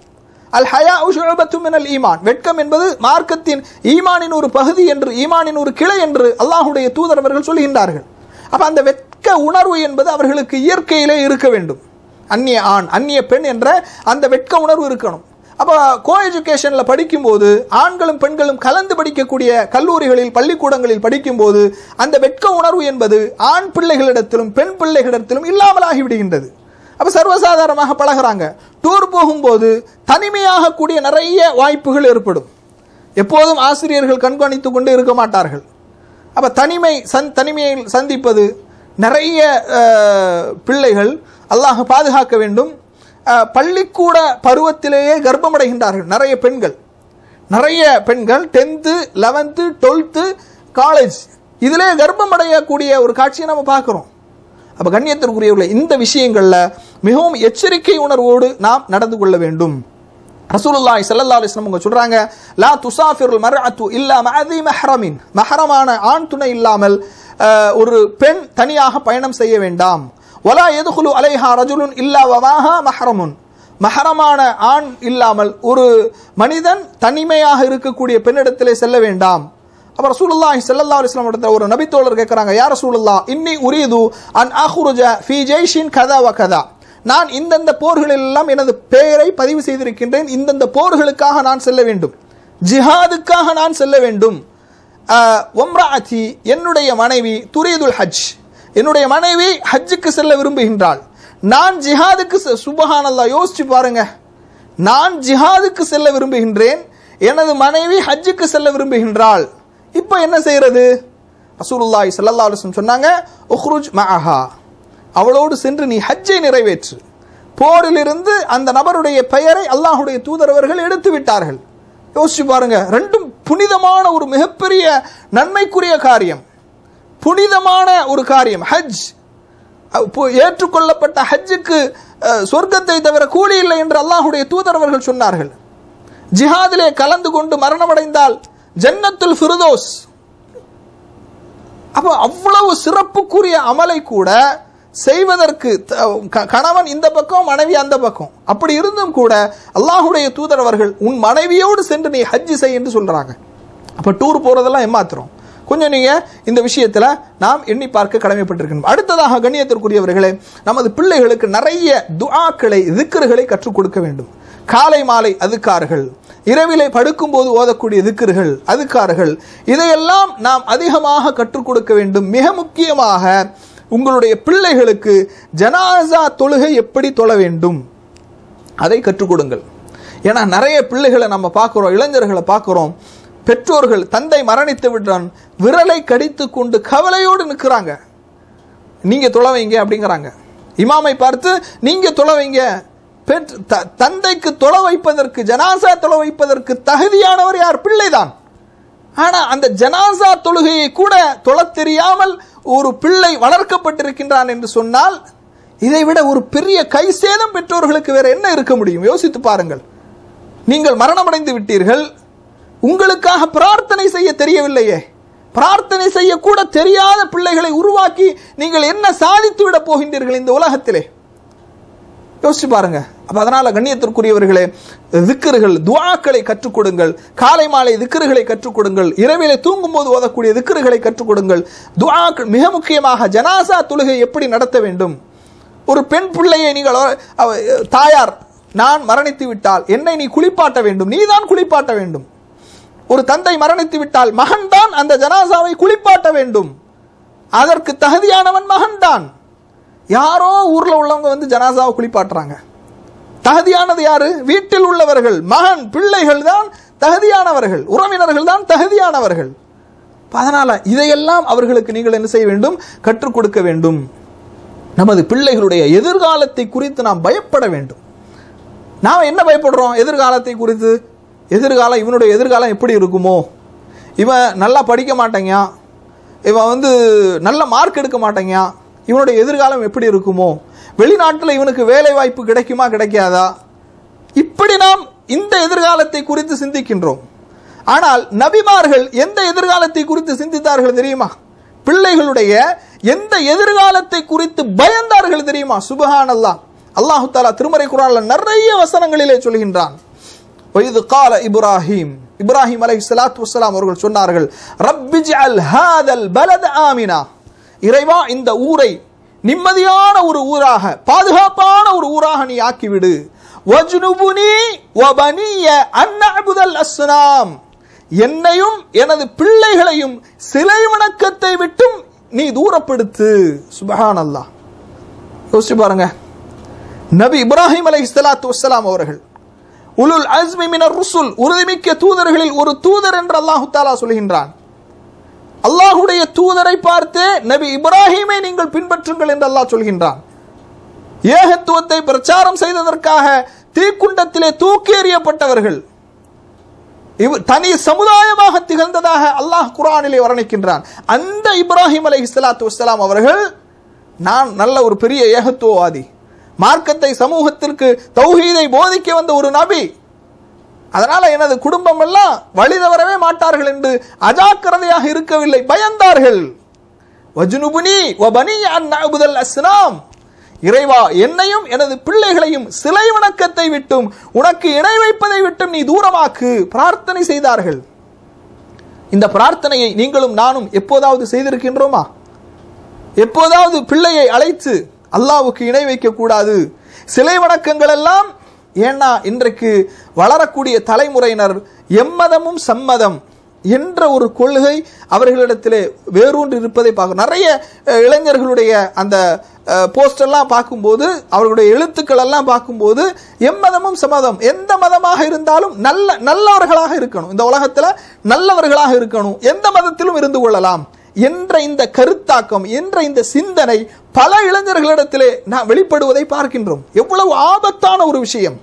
அல் ஹயா உஷுபத்து மினல் ஈமான் வெட்கம் என்பது மார்க்கத்தின் ஈமானின் ஒரு பகுதி என்று ஈமானின் ஒரு கிளை என்று அல்லாஹுடைய தூதரவர்கள் சொல்கின்றார்கள் அப்ப அந்த வெட்க உணர்வு என்பது அவர்களுக்கு இயற்கையிலே இருக்க வேண்டும் அந்நிய ஆண் அந்நிய பெண் என்ற அந்த வெட்க உணர்வு இருக்கணும் அப்போ கோ எஜுகேஷனில் படிக்கும்போது ஆண்களும் பெண்களும் கலந்து படிக்கக்கூடிய கல்லூரிகளில் பள்ளிக்கூடங்களில் படிக்கும்போது அந்த வெட்க உணர்வு என்பது ஆண் பிள்ளைகளிடத்திலும் பெண் பிள்ளைகளிடத்திலும் இல்லாமலாகி விடுகின்றது அப்போ சர்வசாதாரணமாக பழகுறாங்க டூர் போகும்போது தனிமையாக கூடிய நிறைய வாய்ப்புகள் ஏற்படும் எப்போதும் ஆசிரியர்கள் கண்காணித்து கொண்டு இருக்க மாட்டார்கள் அப்போ தனிமை சந் தனிமையை சந்திப்பது நிறைய அஹ், பிள்ளைகள் அல்லாஹ் பாதுகாக்க வேண்டும் அஹ், பள்ளிக்கூட பருவத்திலேயே கர்ப்பமடைகின்றார்கள் நிறைய பெண்கள் நிறைய பெண்கள் டென்த்து லெவன்த்து டுவெல்த்து காலேஜ் இதிலே கர்ப்பம் அடையக்கூடிய ஒரு காட்சியை நம்ம பார்க்குறோம் அப்போ கண்ணியத்திற்குரியவர்களை இந்த விஷயங்களில் மிகவும் எச்சரிக்கை உணர்வோடு நாம் நடந்து கொள்ள வேண்டும் ரசூலுல்லாஹி ஸல்லல்லாஹு அலைஹி வஸல்லம் அவங்க சொல்றாங்க லா துசாஃபிருல் மர்அத்து இல்லா மஅதி மஹ்ரமின் மஹரமான ஆண் துணை இல்லாமல் அஹ், ஒரு பெண் தனியாக பயணம் செய்ய வேண்டாம் வலா எதுகுலு அலைஹா ரஜுலுன் இல்லா வமாஹா மஹரமுன் மஹரமான ஆண் இல்லாமல் ஒரு மனிதன் தனிமையாக இருக்கக்கூடிய பெண்ணிடத்திலே செல்ல வேண்டாம் அப்ப ரசூலுல்லாஹி ஸல்லல்லாஹு அலைஹி வஸல்லம் இடத்துல ஒரு நபித்தோழர் கேட்கறாங்க யா ரசூலுல்லாஹ் இன்னி உரீது அன் அஹ்ருஜ ஃபீ ஜெய்ஷின் கதா வ கதா நான் இந்தந்த போர்களில் எல்லாம் எனது பெயரை பதிவு செய்திருக்கின்றேன் இந்தந்த போர்களுக்காக நான் செல்ல வேண்டும் ஜிஹாதுக்காக நான் செல்ல வேண்டும் அஹ், ஒம்ராஅத்தி என்னுடைய மனைவி துரீதுல் ஹஜ் என்னுடைய மனைவி ஹஜ்ஜுக்கு செல்ல விரும்புகின்றாள் நான் ஜிஹாதுக்கு செ- சுபஹானல்லாஹ் யோசிச்சு பாருங்க நான் ஜிஹாதுக்கு செல்ல விரும்புகின்றேன் எனது மனைவி ஹஜ்ஜுக்கு செல்ல விரும்புகின்றாள் இப்போ என்ன செய்யறது ரசூலுல்லாஹி ஸல்லல்லாஹு அலைஹி வஸல்லம் சொன்னாங்க உஹ்ருஜ் மஅஹா அவளோடு சென்று நீ ஹஜ்ஜை நிறைவேற்று போரிலிருந்து அந்த நபருடைய பெயரை அல்லாஹ்வுடைய தூதரவர்கள் எடுத்து விட்டார்கள் யோசிச்சு பாருங்க ரெண்டும் புனிதமான ஒரு மிகப்பெரிய நன்மைக்குரிய காரியம் புனிதமான ஒரு காரியம் ஹஜ் அப்போ ஏற்றுக்கொள்ளப்பட்ட ஹஜ்ஜுக்கு அஹ், சொர்க்கத்தை தவிர கூலி இல்லை என்று அல்லாஹுடைய தூதரவர்கள் சொன்னார்கள் ஜிஹாதிலே கலந்து கொண்டு மரணமடைந்தால் ஜன்னத்துல் ஃபிர்தோஸ் அப்போ அவ்வளவு சிறப்புக்குரிய அமலை கூட செய்வதற்கு த- க- கணவன் இந்த பக்கம் மனைவி அந்த பக்கம் அப்படி இருந்தும் கூட அல்லாஹுடைய தூதர் அவர்கள் உன் மனைவியோடு சென்று நீ ஹஜ்ஜி செய் என்று சொல்றாங்க அப்ப டூர் போறதெல்லாம் ஏமாத்துறோம் கொஞ்சம் நீங்க இந்த விஷயத்துல நாம் எண்ணி பார்க்க கடமைப்பட்டிருக்கணும் அடுத்ததாக கண்ணியத்திற்குரியவர்களே நமது பிள்ளைகளுக்கு நிறைய துஆக்களை திக்ருகளை கற்றுக் கொடுக்க வேண்டும் காலை மாலை அதுக்கார்கள் இரவிலே படுக்கும்போது ஓதக்கூடிய திக்ருகள் அதுக்கார்கள் இதையெல்லாம் நாம் அதிகமாக கற்றுக் கொடுக்க வேண்டும் மிக முக்கியமாக உங்களுடைய பிள்ளைகளுக்கு ஜனாசா தொழுகை எப்படி தொழ வேண்டும் அதை கற்றுக் கொடுங்கள் ஏன்னா நிறைய பிள்ளைகளை நம்ம பார்க்குறோம் இளைஞர்களை பார்க்குறோம் பெற்றோர்கள் தந்தை மரணித்து விட்டான் விரலை கடித்து கொண்டு கவலையோடு நிற்கிறாங்க நீங்க தொலை வைங்க அப்படிங்கிறாங்க இமாமை பார்த்து நீங்க தொலை வைங்க பெற் த- தந்தைக்கு தொலை வைப்பதற்கு ஜனாசா தொலை வைப்பதற்கு தகுதியானவர் யார் பிள்ளைதான் ஆனா அந்த ஜனாசா தொழுகையை கூட தொழத் தெரியாமல் ஒரு பிள்ளை வளர்க்கப்பட்டிருக்கின்றான் என்று சொன்னால் இதை விட ஒரு பெரிய கை சேதம் பெற்றோர்களுக்கு வேற என்ன இருக்க முடியும் யோசித்து பாருங்கள் நீங்கள் மரணமடைந்து விட்டீர்கள் உங்களுக்காக பிரார்த்தனை செய்ய தெரியவில்லையே பிரார்த்தனை செய்ய கூட தெரியாத பிள்ளைகளை உருவாக்கி நீங்கள் என்ன சாதித்து விட போகின்றீர்கள் இந்த உலகத்திலே யோசிச்சு பாருங்க அப்ப அதனால கண்ணியத்திற்குரியவர்களே திக்கர்கள் துஆக்களை கற்றுக் கொடுங்கள் காலை மாலை திக்கர்களை கற்றுக் கொடுங்கள் இரவிலே தூங்கும் போது ஓதக்கூடிய திக்கர்களை கற்றுக் கொடுங்கள் துஆக்கள் மிக முக்கியமாக ஜனாசா தொழுகை எப்படி நடத்த வேண்டும் ஒரு பெண் பிள்ளையை நீங்கள் அவ- அவ- தாயார் நான் மரணித்து விட்டால் என்னை நீ குளிப்பாட்ட வேண்டும் நீதான் குளிப்பாட்ட வேண்டும் ஒரு தந்தை மரணித்து விட்டால் மகன்தான் அந்த ஜனாசாவை குளிப்பாட்ட வேண்டும் அதற்கு தகுதியானவன் மகன்தான் யாரோ ஊர்ல உள்ளவங்க வந்து ஜனாசாவை குளிப்பாட்டுறாங்க தகுதியானது யாரு வீட்டில் உள்ளவர்கள் மகன் பிள்ளைகள் தான் தகுதியானவர்கள் உறவினர்கள் தான் தகுதியானவர்கள் அப்ப அதனால இதையெல்லாம் அவர்களுக்கு நீங்கள் என்ன செய்ய வேண்டும் கற்றுக் கொடுக்க வேண்டும் நமது பிள்ளைகளுடைய எதிர்காலத்தை குறித்து நாம் பயப்பட வேண்டும் நாம் என்ன பயப்படுறோம் எதிர்காலத்தை குறித்து எதிர்காலம் இவனுடைய எதிர்காலம் எப்படி இருக்குமோ இவன் நல்லா படிக்க மாட்டேங்க இவன் வந்து நல்ல மார்க் எடுக்க மாட்டேங்க இவனுடைய எதிர்காலம் எப்படி இருக்குமோ வெளிநாட்டில் இவனுக்கு வேலை வாய்ப்பு கிடைக்குமா கிடைக்காதா இப்படி நாம் இந்த எதிர்காலத்தை குறித்து சிந்திக்கின்றோம் ஆனால் நபிமார்கள் எந்த எதிர்காலத்தை குறித்து சிந்தித்தார்கள் தெரியுமா பிள்ளைகளுடைய எந்த எதிர்காலத்தை குறித்து பயந்தார்கள் தெரியுமா சுபஹான் அல்லாஹ் அல்லாஹு தாலா திருமறை குரான்ல நிறைய வசனங்களிலே சொல்கின்றான் வைது கால இப்ராஹிம் இப்ராஹிம் அலை சலாத்து வசலாம் அவர்கள் சொன்னார்கள் ரப்பிஜ் ஹாதல் பலத ஆமினா இறைவா இந்த ஊரை நிம்மதியான ஒரு ஊராக பாதுகாப்பான ஒரு ஊராக நீ ஆக்கிவிடு வஜ்னுபுனி வபனிய அன்னஅபுதல் அஸ்னாம் என்னையும் எனது பிள்ளைகளையும் சிலை வணக்கத்தை விட்டும் நீ தூரப்படுத்து சுபஹான் அல்லாஹ் யோசிச்சு பாருங்க நபி இப்ராஹிம் அலை சலாத்து வசலாம் அவர்கள் உலுல் அஸ்மி மினர் ருசுல் உறுதிமிக்க தூதர்களில் ஒரு தூதர் என்று அல்லாஹு தாலா சொல்கின்றான் அல்லாஹுடைய தூதரை பார்த்து நபி இப்ராஹிமை நீங்கள் பின்பற்றுங்கள் என்று அல்லாஹ் சொல்கின்றான் ஏகத்துவத்தை பிரச்சாரம் செய்ததற்காக தீக்குண்டத்திலே தூக்கி எறியப்பட்டவர்கள் இவ் தனி சமுதாயமாக திகழ்ந்ததாக அல்லாஹ் குரானிலே வர்ணிக்கின்றான் அந்த இப்ராஹிம் அலை இஸ்லாத்து வஸ்லாம் அவர்கள் நான் நல்ல ஒரு பெரிய ஏகத்துவவாதி மார்க்கத்தை சமூகத்திற்கு தௌஹீதை போதிக்க வந்த ஒரு நபி அதனால எனது குடும்பம் எல்லாம் வழி தவறவே மாட்டார்கள் என்று அஜாக்கிரதையாக இருக்கவில்லை பயந்தார்கள் வஜ்னுபுனி வபனி அன் நஅபுதல் அஸ்னாம் இறைவா என்னையும் எனது பிள்ளைகளையும் சிலை வணக்கத்தை விட்டும் உனக்கு இணை வைப்பதை விட்டும் நீ தூரமாக்கு பிரார்த்தனை செய்தார்கள் இந்த பிரார்த்தனையை நீங்களும் நானும் எப்போதாவது செய்திருக்கின்றோமா எப்போதாவது பிள்ளையை அழைத்து அல்லாவுக்கு இணை வைக்க கூடாது சிலை வணக்கங்கள் எல்லாம் ஏன்னா இன்றைக்கு வளரக்கூடிய தலைமுறையினர் எம்மதமும் சம்மதம் என்ற ஒரு கொள்கை அவர்களிடத்திலே வேரூன்றி இருப்பதை பார்க்க நிறைய அஹ், இளைஞர்களுடைய அந்த போஸ்டெல்லாம் பார்க்கும்போது அவர்களுடைய எழுத்துக்கள் எல்லாம் பார்க்கும்போது எம்மதமும் சம்மதம் எந்த மதமாக இருந்தாலும் நல்ல நல்லவர்களாக இருக்கணும் இந்த உலகத்துல நல்லவர்களாக இருக்கணும் எந்த மதத்திலும் இருந்து கொள்ளலாம் என்ற இந்த கருத்தாக்கம் என்ற இந்த சிந்தனை பல இளைஞர்களிடத்திலே நான் வெளிப்படுவதை பார்க்கின்றோம் எவ்வளவு ஆபத்தான ஒரு விஷயம்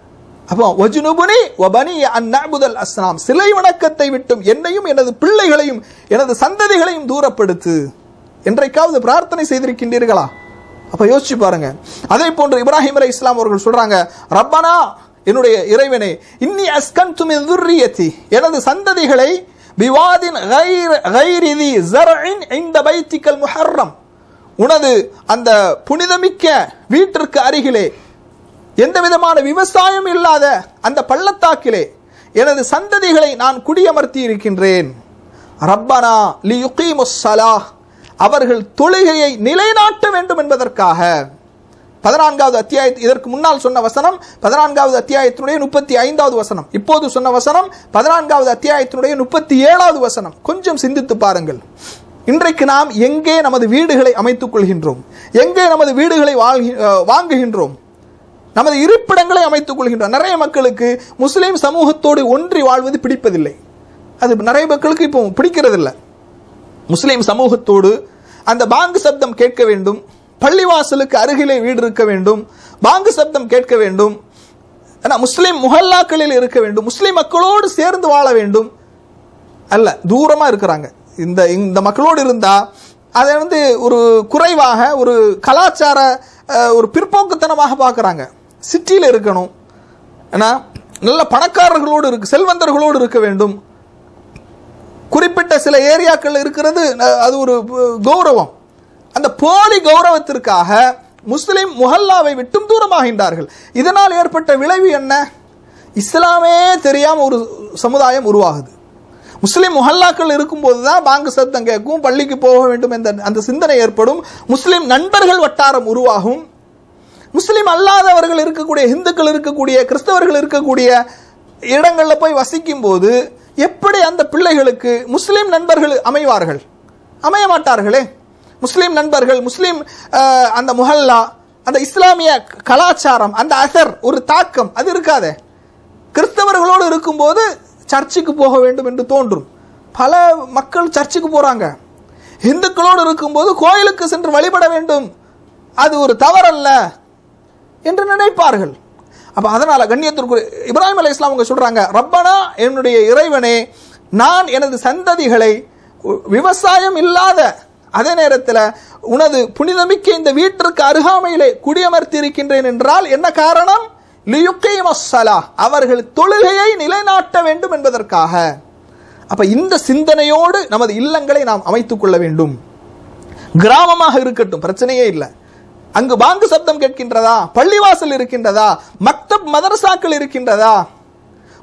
அப்போ வஜ்னுபுனி வபனி அந்நபுதல் அஸ்லாம் சிலை வணக்கத்தை விட்டும் என்னையும் எனது பிள்ளைகளையும் எனது சந்ததிகளையும் தூரப்படுத்து என்றைக்காவது பிரார்த்தனை செய்திருக்கின்றீர்களா அப்ப யோசிச்சு பாருங்க அதே போன்று இப்ராஹிம் அலை இஸ்லாம் அவர்கள் சொல்றாங்க ரப்பனா என்னுடைய இறைவனே இன்னி அஸ்கன் துமி துர்ரியத்தி எனது சந்ததிகளை பிவாதின் கைர் கைரிதி ஜர்இன் இந்த பைத்திக்கல் முஹர்ரம் உனது அந்த புனிதமிக்க வீட்டிற்கு அருகிலே எந்த விதமான விவசாயம் இல்லாத அந்த பள்ளத்தாக்கிலே எனது சந்ததிகளை நான் குடியமர்த்தி இருக்கின்றேன் ரப்பனா லி யுகீமுஸ்ஸலாஹ் அவர்கள் தொழுகையை நிலைநாட்ட வேண்டும் என்பதற்காக பதினான்காவது அத்தியாய இதற்கு முன்னால் சொன்ன வசனம் பதினான்காவது அத்தியாயத்தினுடைய முப்பத்தி ஐந்தாவது வசனம் இப்போது சொன்ன வசனம் பதினான்காவது அத்தியாயத்தினுடைய முப்பத்தி ஏழாவது வசனம் கொஞ்சம் சிந்தித்து பாருங்கள் இன்றைக்கு நாம் எங்கே நமது வீடுகளை அமைத்துக் கொள்கின்றோம் எங்கே நமது வீடுகளை வாழ்கி அஹ், வாங்குகின்றோம் நமது இருப்பிடங்களை அமைத்துக் கொள்கின்றோம் நிறைய மக்களுக்கு முஸ்லிம் சமூகத்தோடு ஒன்றி வாழ்வது பிடிப்பதில்லை அது நிறைய மக்களுக்கு இப்போ பிடிக்கிறதில்லை முஸ்லிம் சமூகத்தோடு அந்த பாங்கு சப்தம் கேட்க வேண்டும் பள்ளிவாசலுக்கு அருகிலே வீடு இருக்க வேண்டும் பாங்கு சப்தம் கேட்க வேண்டும் ஆனா முஸ்லிம் முஹல்லாக்களில் இருக்க வேண்டும் முஸ்லிம் மக்களோடு சேர்ந்து வாழ வேண்டும் அல்ல தூரமா இருக்கிறாங்க இந்த இந்த மக்களோடு இருந்தா அதை வந்து ஒரு குறைவாக ஒரு கலாச்சார அஹ், ஒரு பிற்போக்குத்தனமாக பார்க்கறாங்க சிட்டியில் இருக்கணும் ஏன்னா நல்ல பணக்காரர்களோடு இருக்கு செல்வந்தர்களோடு இருக்க வேண்டும் குறிப்பிட்ட சில ஏரியாக்கள் இருக்கிறது அஹ், அது ஒரு அஹ், கௌரவம் அந்த போலி கௌரவத்திற்காக முஸ்லிம் முஹல்லாவை விட்டும் தூரமாகின்றார்கள் இதனால் ஏற்பட்ட விளைவு என்ன இஸ்லாமே தெரியாம ஒரு சமுதாயம் உருவாகுது முஸ்லிம் முஹல்லாக்கள் இருக்கும்போது தான் பாங்கு சத்தம் கேட்கும் பள்ளிக்கு போக வேண்டும் என்ற அந்த சிந்தனை ஏற்படும் முஸ்லிம் நண்பர்கள் வட்டாரம் உருவாகும் முஸ்லிம் அல்லாதவர்கள் இருக்கக்கூடிய இந்துக்கள் இருக்கக்கூடிய கிறிஸ்தவர்கள் இருக்கக்கூடிய இடங்கள்ல போய் வசிக்கும் போது எப்படி அந்த பிள்ளைகளுக்கு முஸ்லிம் நண்பர்கள் அமைவார்கள் அமைய மாட்டார்களே முஸ்லிம் நண்பர்கள் முஸ்லிம் அஹ், அந்த முஹல்லா அந்த இஸ்லாமிய கலாச்சாரம் அந்த அசர் ஒரு தாக்கம் அது இருக்காதே கிறிஸ்தவர்களோடு இருக்கும்போது சர்ச்சுக்கு போக வேண்டும் என்று தோன்றும் பல மக்கள் சர்ச்சுக்கு போறாங்க இந்துக்களோடு இருக்கும்போது கோயிலுக்கு சென்று வழிபட வேண்டும் அது ஒரு தவறல்ல என்று நினைப்பார்கள் அப்ப அதனால கண்ணியத்திற்கு இப்ராஹிம் அலை இஸ்லாம் அவங்க சொல்றாங்க ரப்பனா என்னுடைய இறைவனே நான் எனது சந்ததிகளை உ- விவசாயம் இல்லாத அதே நேரத்தில் உனது புனிதமிக்க இந்த வீட்டிற்கு அருகாமையிலே குடியமர்த்தி இருக்கின்றேன் என்றால் என்ன காரணம் லியுக்கீமஸ்ஸலா அவர்கள் தொழுகையை நிலைநாட்ட வேண்டும் என்பதற்காக அப்ப இந்த சிந்தனையோடு நமது இல்லங்களை நாம் அமைத்துக் கொள்ள வேண்டும் கிராமமாக இருக்கட்டும் பிரச்சனையே இல்லை அங்கு பாங்கு சப்தம் கேட்கின்றதா பள்ளிவாசல் இருக்கின்றதா மக்தப் மதரசாக்கள் இருக்கின்றதா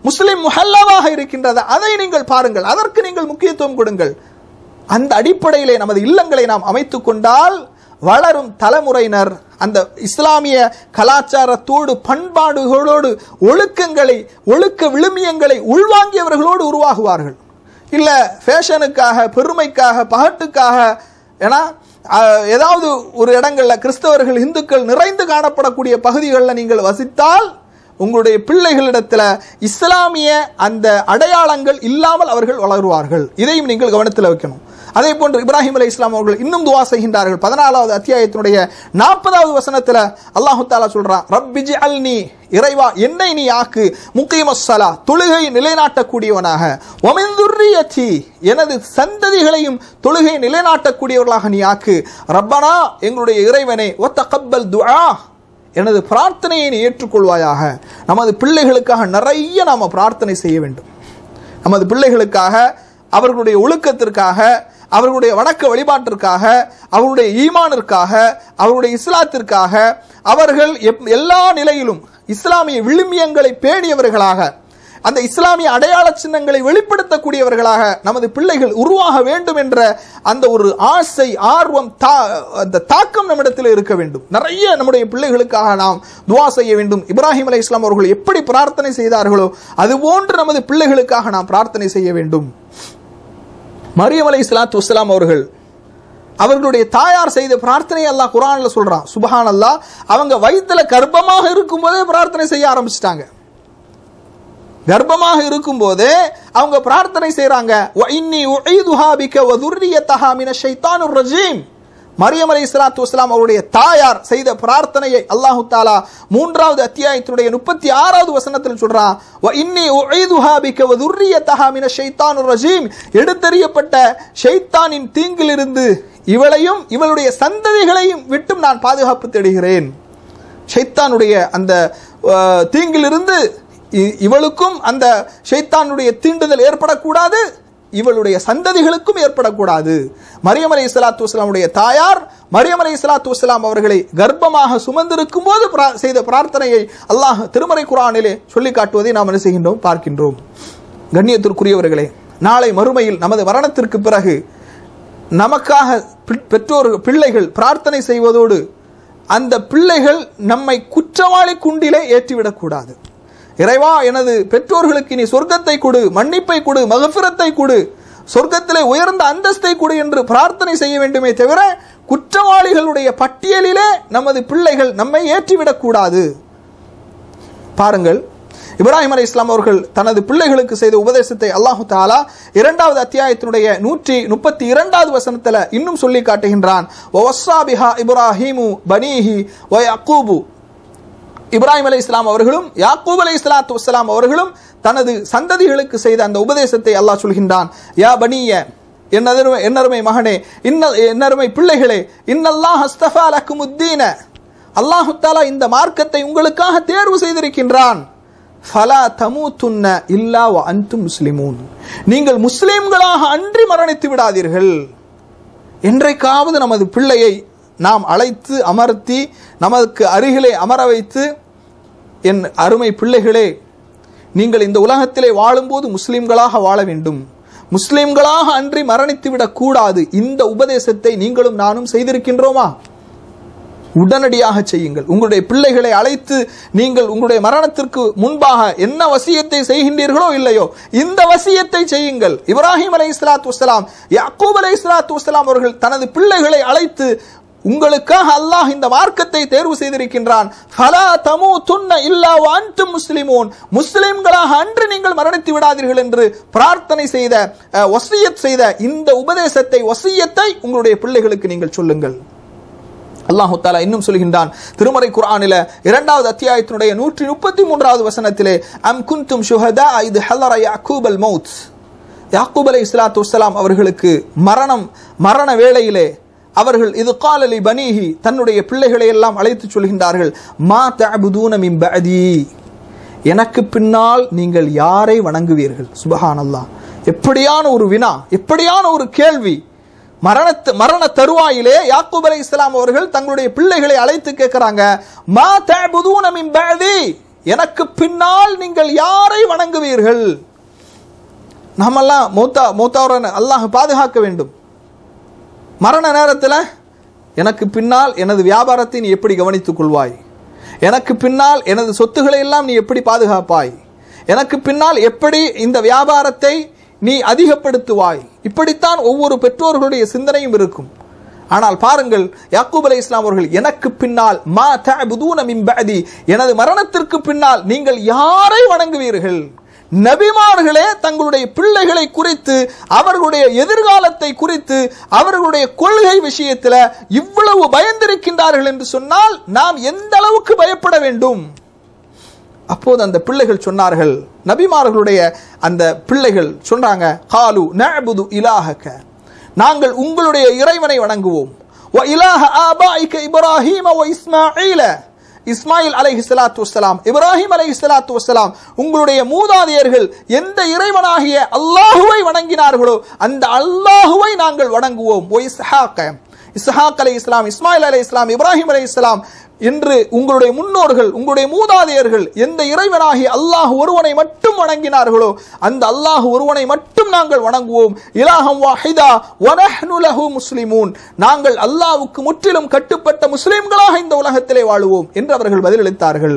முஸ்லிம் முஹல்லாவாக இருக்கின்றது அதை நீங்கள் பாருங்கள் அதற்கு நீங்கள் முக்கியத்துவம் கொடுங்கள் அந்த அடிப்படையிலே நமது இல்லங்களை நாம் அமைத்துக் கொண்டால் வளரும் தலைமுறையினர் அந்த இஸ்லாமிய கலாச்சாரத்தோடு பண்பாடுகளோடு ஒழுக்கங்களை ஒழுக்க விழுமியங்களை உள்வாங்கியவர்களோடு உருவாகுவார்கள் இல்ல ஃபேஷனுக்காக பெருமைக்காக பகட்டுக்காக ஏன்னா அஹ், ஏதாவது ஒரு இடங்கள்ல கிறிஸ்தவர்கள் இந்துக்கள் நிறைந்து காணப்படக்கூடிய பகுதிகளில் நீங்கள் வசித்தால் உங்களுடைய பிள்ளைகளிடத்துல இஸ்லாமிய அந்த அடையாளங்கள் இல்லாமல் அவர்கள் வளருவார்கள் இதையும் நீங்கள் கவனத்தில் வைக்கணும் அதே போன்று இப்ராஹிம் அலை இஸ்லாம் அவர்கள் இன்னும் துவா செய்கின்றார்கள் பதினாலாவது அத்தியாயத்தினுடைய நாற்பதாவது வசனத்துல அல்லாஹு தாலா சொல்றான் ரப்பிஜி அல்னி இறைவா என்னை நீ ஆக்கு முக்கியமஸ்ஸலா தொழுகை நிலைநாட்டக்கூடியவனாக ஒமிந்துர்ரியச்சி எனது சந்ததிகளையும் தொழுகை நிலைநாட்டக்கூடியவர்களாக நீ ஆக்கு ரப்பனா எங்களுடைய இறைவனை ஒத்த கப்பல் துஆ எனது பிரார்த்தனையை நீ ஏற்றுக்கொள்வாயாக நமது பிள்ளைகளுக்காக நிறைய நாம பிரார்த்தனை செய்ய வேண்டும் நமது பிள்ளைகளுக்காக அவர்களுடைய ஒழுக்கத்திற்காக அவர்களுடைய வணக்க வழிபாட்டிற்காக அவர்களுடைய ஈமானிற்காக அவர்களுடைய இஸ்லாத்திற்காக அவர்கள் எப்- எல்லா நிலையிலும் இஸ்லாமிய விழுமியங்களை பேணியவர்களாக அந்த இஸ்லாமிய அடையாள சின்னங்களை வெளிப்படுத்தக்கூடியவர்களாக நமது பிள்ளைகள் உருவாக வேண்டும் என்ற அந்த ஒரு ஆசை ஆர்வம் தா- அந்த தாக்கம் நம்மிடத்தில் இருக்க வேண்டும் நிறைய நம்முடைய பிள்ளைகளுக்காக நாம் துவா செய்ய வேண்டும் இப்ராஹிம் அலை இஸ்லாம் அவர்கள் எப்படி பிரார்த்தனை செய்தார்களோ அதுபோன்று நமது பிள்ளைகளுக்காக நாம் பிரார்த்தனை செய்ய வேண்டும் மரியம் அலை இஸ்லாத்து வஸ்லாம் அவர்கள் அவர்களுடைய தாயார் செய்த பிரார்த்தனை அல்லாஹ் குரான்ல சொல்றான் சுபஹான் அல்லாஹ் அவங்க வயித்துல கர்ப்பமாக இருக்கும்போதே பிரார்த்தனை செய்ய ஆரம்பிச்சிட்டாங்க கர்ப்பமாக இருக்கும்போதே அவங்க பிரார்த்தனை செய்றாங்க "வ இன்னி உஈதுஹா பிக வ துர்ரியத்தஹா மினஷ் ஷைத்தானிர் ரஜீம் மரியம் அலை இஸ்லாத்து வஸ்லாம் அவருடைய தாயார் செய்த பிரார்த்தனையை அல்லாஹு தாலா மூன்றாவது அத்தியாயத்தினுடைய முப்பத்தி ஆறாவது வசனத்தில் சொல்றான் "வ இன்னி உஈதுஹா பிக வ துர்ரியத்தஹா மினஷ் ஷைத்தானிர் ரஜீம் எடுத்தறியப்பட்ட ஷைத்தானின் தீங்கிலிருந்து இவளையும் இவளுடைய சந்ததிகளையும் விட்டும் நான் பாதுகாப்பு தேடுகிறேன் ஷைத்தானுடைய அந்த அஹ், தீங்கிலிருந்து இ- இவளுக்கும் அந்த ஷைத்தானுடைய தீண்டுதல் ஏற்படக்கூடாது இவளுடைய சந்ததிகளுக்கும் ஏற்படக்கூடாது மரியம் அலை இஸ்லாத்து வஸ்லாமுடைய தாயார் மரியம் அலை இஸ்லாத்து வஸ்லாம் அவர்களை கர்ப்பமாக சுமந்திருக்கும் போது பிரா- செய்த பிரார்த்தனையை அல்லாஹ் திருமறை குரானிலே சொல்லி காட்டுவதை நாம் என்ன செய்கின்றோம் பார்க்கின்றோம் கண்ணியத்திற்குரியவர்களே நாளை மறுமையில் நமது மரணத்திற்கு பிறகு நமக்காக பி- பெற்றோர் பிள்ளைகள் பிரார்த்தனை செய்வதோடு அந்த பிள்ளைகள் நம்மை குற்றவாளி குண்டிலே ஏற்றிவிடக்கூடாது இறைவா எனது பெற்றோர்களுக்கு நீ சொர்க்கத்தை கொடு மன்னிப்பை கொடு மகபிரத்தை கொடு சொர்க்கத்திலே உயர்ந்த அந்தஸ்தை கொடு என்று பிரார்த்தனை செய்ய வேண்டுமே தவிர குற்றவாளிகளுடைய பட்டியலிலே நமது பிள்ளைகள் நம்மை ஏற்றிவிடக்கூடாது பாருங்கள் இப்ராஹிம் அலை இஸ்லாம் அவர்கள் தனது பிள்ளைகளுக்கு செய்த உபதேசத்தை அல்லாஹு தாலா இரண்டாவது அத்தியாயத்தினுடைய நூற்றி முப்பத்தி இரண்டாவது வசனத்துல இன்னும் சொல்லி காட்டுகின்றான் "வவஸ்ஸா பிஹா இப்ராஹீமு பனீஹி வ யக்கூபு இப்ராஹிம் அலை இஸ்லாம் அவர்களும் யாக்கூப் அலை இஸ்லாத்து வஸ்ஸலாம் அவர்களும் தனது சந்ததிகளுக்கு செய்த அந்த உபதேசத்தை அல்லாஹ் சொல்கின்றான் யா பனிய என்னருமை என்னருமை மகனே இன்ன என்னருமை பிள்ளைகளே இன்னல்லாஹ் அஸ்தஃபா லக்குமுத்தீன அல்லாஹு தாலா இந்த மார்க்கத்தை உங்களுக்காக தேர்வு செய்திருக்கின்றான் ஃபலா தமூத்துன்ன இல்லா வ அன்தும் முஸ்லிமூன் நீங்கள் முஸ்லிம்களாக அன்றி மரணித்து விடாதீர்கள் என்றைக்காவது நமது பிள்ளையை நாம் அழைத்து அமர்த்தி நமக்கு அருகிலே அமர வைத்து என் அருமை பிள்ளைகளே நீங்கள் இந்த உலகத்திலே வாழும்போது முஸ்லிம்களாக வாழ வேண்டும் முஸ்லிம்களாக அன்றி மரணித்து விடக் கூடாது இந்த உபதேசத்தை நீங்களும் நானும் செய்திருக்கின்றோமா உடனடியாக செய்யுங்கள் உங்களுடைய பிள்ளைகளை அழைத்து நீங்கள் உங்களுடைய மரணத்திற்கு முன்பாக என்ன வசியத்தை செய்கின்றீர்களோ இல்லையோ இந்த வசியத்தை செய்யுங்கள் இப்ராஹிம் அலை இஸ்லாத்து வஸ்லாம் யாக்கூப் அலை இஸ்லாத்து வஸ்லாம் அவர்கள் தனது பிள்ளைகளை அழைத்து உங்களுக்காக அல்லாஹ் இந்த மார்க்கத்தை தேர்வு செய்திருக்கின்றான் ஃபலா தமு துன்ன இல்லா வான்டும் முஸ்லிமூன் முஸ்லிம்களாக அன்று நீங்கள் மரணித்து விடாதீர்கள் என்று பிரார்த்தனை செய்த அஹ், வசியத் செய்த இந்த உபதேசத்தை வசியத்தை உங்களுடைய பிள்ளைகளுக்கு நீங்கள் சொல்லுங்கள் அல்லாஹு தாலா இன்னும் சொல்கின்றான் திருமறை குர்ஆனில இரண்டாவது அத்தியாயத்தினுடைய நூற்றி முப்பத்தி மூன்றாவது வசனத்திலே அம் குந்தும் ஷுஹதா இது ஹல்லர யாக்கூப் அல் மௌத் யாக்கூப் அலை இஸ்லாத்து வஸ்ஸலாம் அவர்களுக்கு மரணம் மரண வேளையிலே அவர்கள் இது காலலி பனீஹி தன்னுடைய பிள்ளைகளை எல்லாம் அழைத்து சொல்கின்றார்கள் மா தஅபுதூன மின் பஅதி எனக்கு பின்னால் நீங்கள் யாரை வணங்குவீர்கள் சுபஹானல்லாஹ் எப்படியான ஒரு வினா எப்படியான ஒரு கேள்வி மரணத்து மரண தருவாயிலே யாக்கூப் அலை இஸ்லாம் அவர்கள் தங்களுடைய பிள்ளைகளை அழைத்து கேட்கிறாங்க மா தஅபுதூன மின் பஅதி எனக்கு பின்னால் நீங்கள் யாரை வணங்குவீர்கள் நாமெல்லாம் மூத்தா மூத்தாவுடன் அல்லாஹ் பாதுகாக்க வேண்டும் மரண நேரத்தில் எனக்கு பின்னால் எனது வியாபாரத்தை நீ எப்படி கவனித்துக் கொள்வாய் எனக்கு பின்னால் எனது சொத்துக்களை எல்லாம் நீ எப்படி பாதுகாப்பாய் எனக்கு பின்னால் எப்படி இந்த வியாபாரத்தை நீ அதிகப்படுத்துவாய் இப்படித்தான் ஒவ்வொரு பெற்றோர்களுடைய சிந்தனையும் இருக்கும் ஆனால் பாருங்கள் யாக்கூப் அலை இஸ்லாம் அவர்கள் எனக்கு பின்னால் மா தஅபுதூன மின் பஅதி எனது மரணத்திற்கு பின்னால் நீங்கள் யாரை வணங்குவீர்கள் நபிமார்களே தங்களுடைய பிள்ளைகளை குறித்து அவர்களுடைய எதிர்காலத்தை குறித்து அவர்களுடைய கொள்கை விஷயத்தில் இவ்வளவு பயந்திருக்கின்றார்கள் என்று சொன்னால் நாம் எந்த அளவுக்கு பயப்பட வேண்டும் அப்போது அந்த பிள்ளைகள் சொன்னார்கள் நபிமார்களுடைய அந்த பிள்ளைகள் சொன்னாங்க காலு நஅபுது இலாஹக நாங்கள் உங்களுடைய இறைவனை வணங்குவோம் வ இலாஹ ஆபாயிக இப்ராஹீம வ இஸ்மாஈல இஸ்மாயில் அலைஹி ஸலாத்து வஸ்ஸலாம் இப்ராஹிம் அலைஹி ஸலாத்து வஸ்ஸலாம் உங்களுடைய மூதாதையர்கள் எந்த இறைவனாகிய அல்லாஹுவை வணங்கினார்களோ அந்த அல்லாஹுவை நாங்கள் வணங்குவோம் ஒ இஸ்ஹாக்க இஸ்ஹாக் அலை இஸ்லாம் இஸ்மாயில் அலை இஸ்லாம் இப்ராஹிம் அலை இஸ்லாம் என்று உங்களுடைய முன்னோர்கள் உங்களுடைய மூதாதையர்கள் எந்த இறைவனாகி அல்லாஹ் ஒருவனை மட்டும் வணங்கினார்களோ அந்த அல்லாஹ் ஒருவனை மட்டும் நாங்கள் வணங்குவோம் இலாஹம் வாஹிதா வனஹ்னு லஹு முஸ்லிமூன் நாங்கள் அல்லாஹ்வுக்கு முற்றிலும் கட்டுப்பட்ட முஸ்லிம்களாக இந்த உலகத்திலே வாழுவோம் என்று அவர்கள் பதிலளித்தார்கள்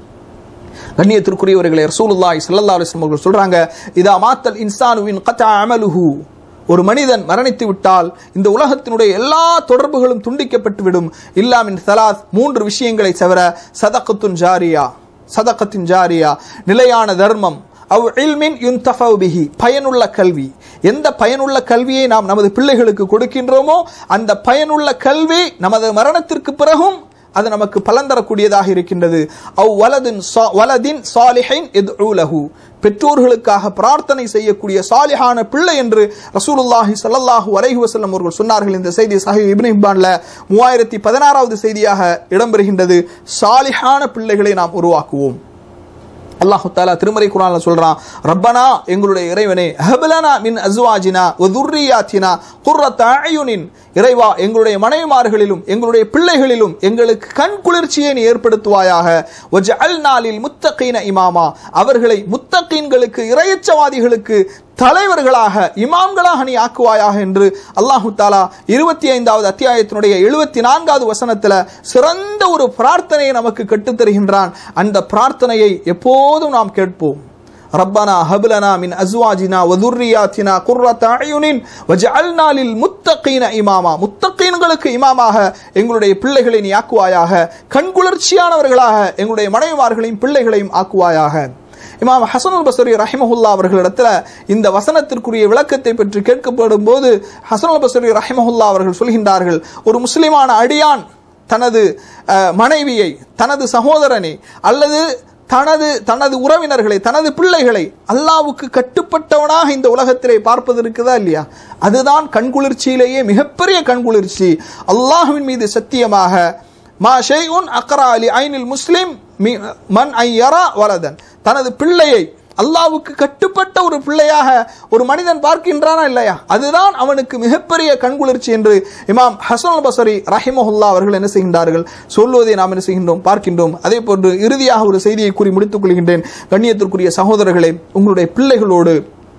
கண்ணியத்திற்குரியவர்களே ரசூலுல்லாஹி ஸல்லல்லாஹு அலைஹி வஸல்லம் அவர்கள் சொல்றாங்க இதா மாத்தல் இன்சானுவின் கதா அமலுஹு ஒரு மனிதன் மரணித்து விட்டால் இந்த உலகத்தினுடைய எல்லா தொடர்புகளும் துண்டிக்கப்பட்டு விடும் இல்லாமின் சலாத் மூன்று விஷயங்களை தவிர சதகத்துன் ஜாரியா சதகத்தின் ஜாரியா நிலையான தர்மம் அவ் இல்மின் யுன்தஃபவ் பிஹி பயனுள்ள கல்வி எந்த பயனுள்ள கல்வியை நாம் நமது பிள்ளைகளுக்கு கொடுக்கின்றோமோ அந்த பயனுள்ள கல்வி நமது மரணத்திற்கு பிறகும் அது நமக்கு பலன் தரக்கூடியதாக இருக்கின்றது அவ் வலதின் சா- வலதின் சாலிஹைன் எதுலஹு பெற்றோர்களுக்காக பிரார்த்தனை செய்யக்கூடிய சாலிஹான பிள்ளை என்று ரசூலுல்லாஹி ஸல்லல்லாஹு அலைஹி வஸல்லம் அவர்கள் சொன்னார்கள் இந்த செய்தி சஹீஹ் இப்னு ஹிப்பான்ல மூவாயிரத்தி பதினாறாவது செய்தியாக இடம்பெறுகின்றது சாலிஹான பிள்ளைகளை நாம் உருவாக்குவோம் அல்லாஹு தாலா திருமறை குரான்ல சொல்றான் ரப்பனா எங்களுடைய இறைவனே ஹபலனா மின் அஸ்வாஜினா வ துர்ரியாத்தினா குர்ரத்த அயுனின் இறைவா எங்களுடைய மனைவிமார்களிலும் எங்களுடைய பிள்ளைகளிலும் எங்களுக்கு கண் குளிர்ச்சியை நீ ஏற்படுத்துவாயாக வஜஅல்னா லில் முத்தகீன இமாமா அவர்களை முத்தகீன்களுக்கு இறையச்சவாதிகளுக்கு தலைவர்களாக இமாம்களாக நீ ஆக்குவாயாக என்று அல்லாஹு தாலா இருபத்தி ஐந்தாவது அத்தியாயத்தினுடைய எழுபத்தி நான்காவது வசனத்துல சிறந்த ஒரு பிரார்த்தனையை நமக்கு கற்றுத் தருகின்றான் அந்த பிரார்த்தனையை எப்போதும் நாம் கேட்போம் ரப்பனா ஹப்லனா மின் அஸ்வாஜினா வதுர்ரியாத்தினா குர்ரத்த அயுனின் வஜஅல்னா லில் முத்தகீன இமாமா முத்தகீன்களுக்கு இமாமாக எங்களுடைய பிள்ளைகளை நீ ஆக்குவாயாக கண்குளிர்ச்சியானவர்களாக எங்களுடைய மனைவிமார்களையும் பிள்ளைகளையும் ஆக்குவாயாக இமாம் ஹசனுல் பசரி ரஹிமஹுல்லா அவர்களிடத்துல இந்த வசனத்திற்குரிய விளக்கத்தை பற்றி கேட்கப்படும் போது ஹசனுல் பசரி ரஹிமஹுல்லா அவர்கள் சொல்கின்றார்கள் ஒரு முஸ்லிமான அடியான் தனது அஹ், மனைவியை தனது சகோதரனை அல்லது தனது தனது உறவினர்களை தனது பிள்ளைகளை அல்லாவுக்கு கட்டுப்பட்டவனாக இந்த உலகத்திலே பார்ப்பது இருக்குதா இல்லையா அதுதான் கண்குளிர்ச்சியிலேயே மிகப்பெரிய கண்குளிர்ச்சி அல்லாஹ்வின் மீது சத்தியமாக மா ஷைஉன் அக்ரா அலி ஐனில் முஸ்லிம் மி- மன் ஐயரா வலதன் தனது பிள்ளையை அல்லாவுக்கு கட்டுப்பட்ட ஒரு பிள்ளையாக ஒரு மனிதன் பார்க்கின்றானா இல்லையா அதுதான் அவனுக்கு மிகப்பெரிய கண்குளிர்ச்சி என்று இமாம் ஹசன் அல் பசரி ரஹிமஹுல்லா அவர்கள் என்ன செய்கின்றார்கள் சொல்வதை நாம் என்ன செய்கின்றோம் பார்க்கின்றோம் அதே போன்று இறுதியாக ஒரு செய்தியை கூறி முடித்துக் கொள்கின்றேன் கண்ணியத்திற்குரிய சகோதரர்களே உங்களுடைய பிள்ளைகளோடு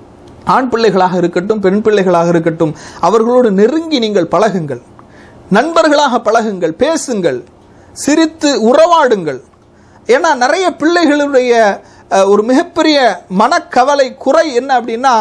ஆண் பிள்ளைகளாக இருக்கட்டும் பெண் பிள்ளைகளாக இருக்கட்டும் அவர்களோடு நெருங்கி நீங்கள் பழகுங்கள் நண்பர்களாக பழகுங்கள் பேசுங்கள் சிரித்து உறவாடுங்கள் ஏன்னா நிறைய பிள்ளைகளுடைய அஹ், ஒரு மிகப்பெரிய மனக்கவலை குறை என்ன அப்படின்னா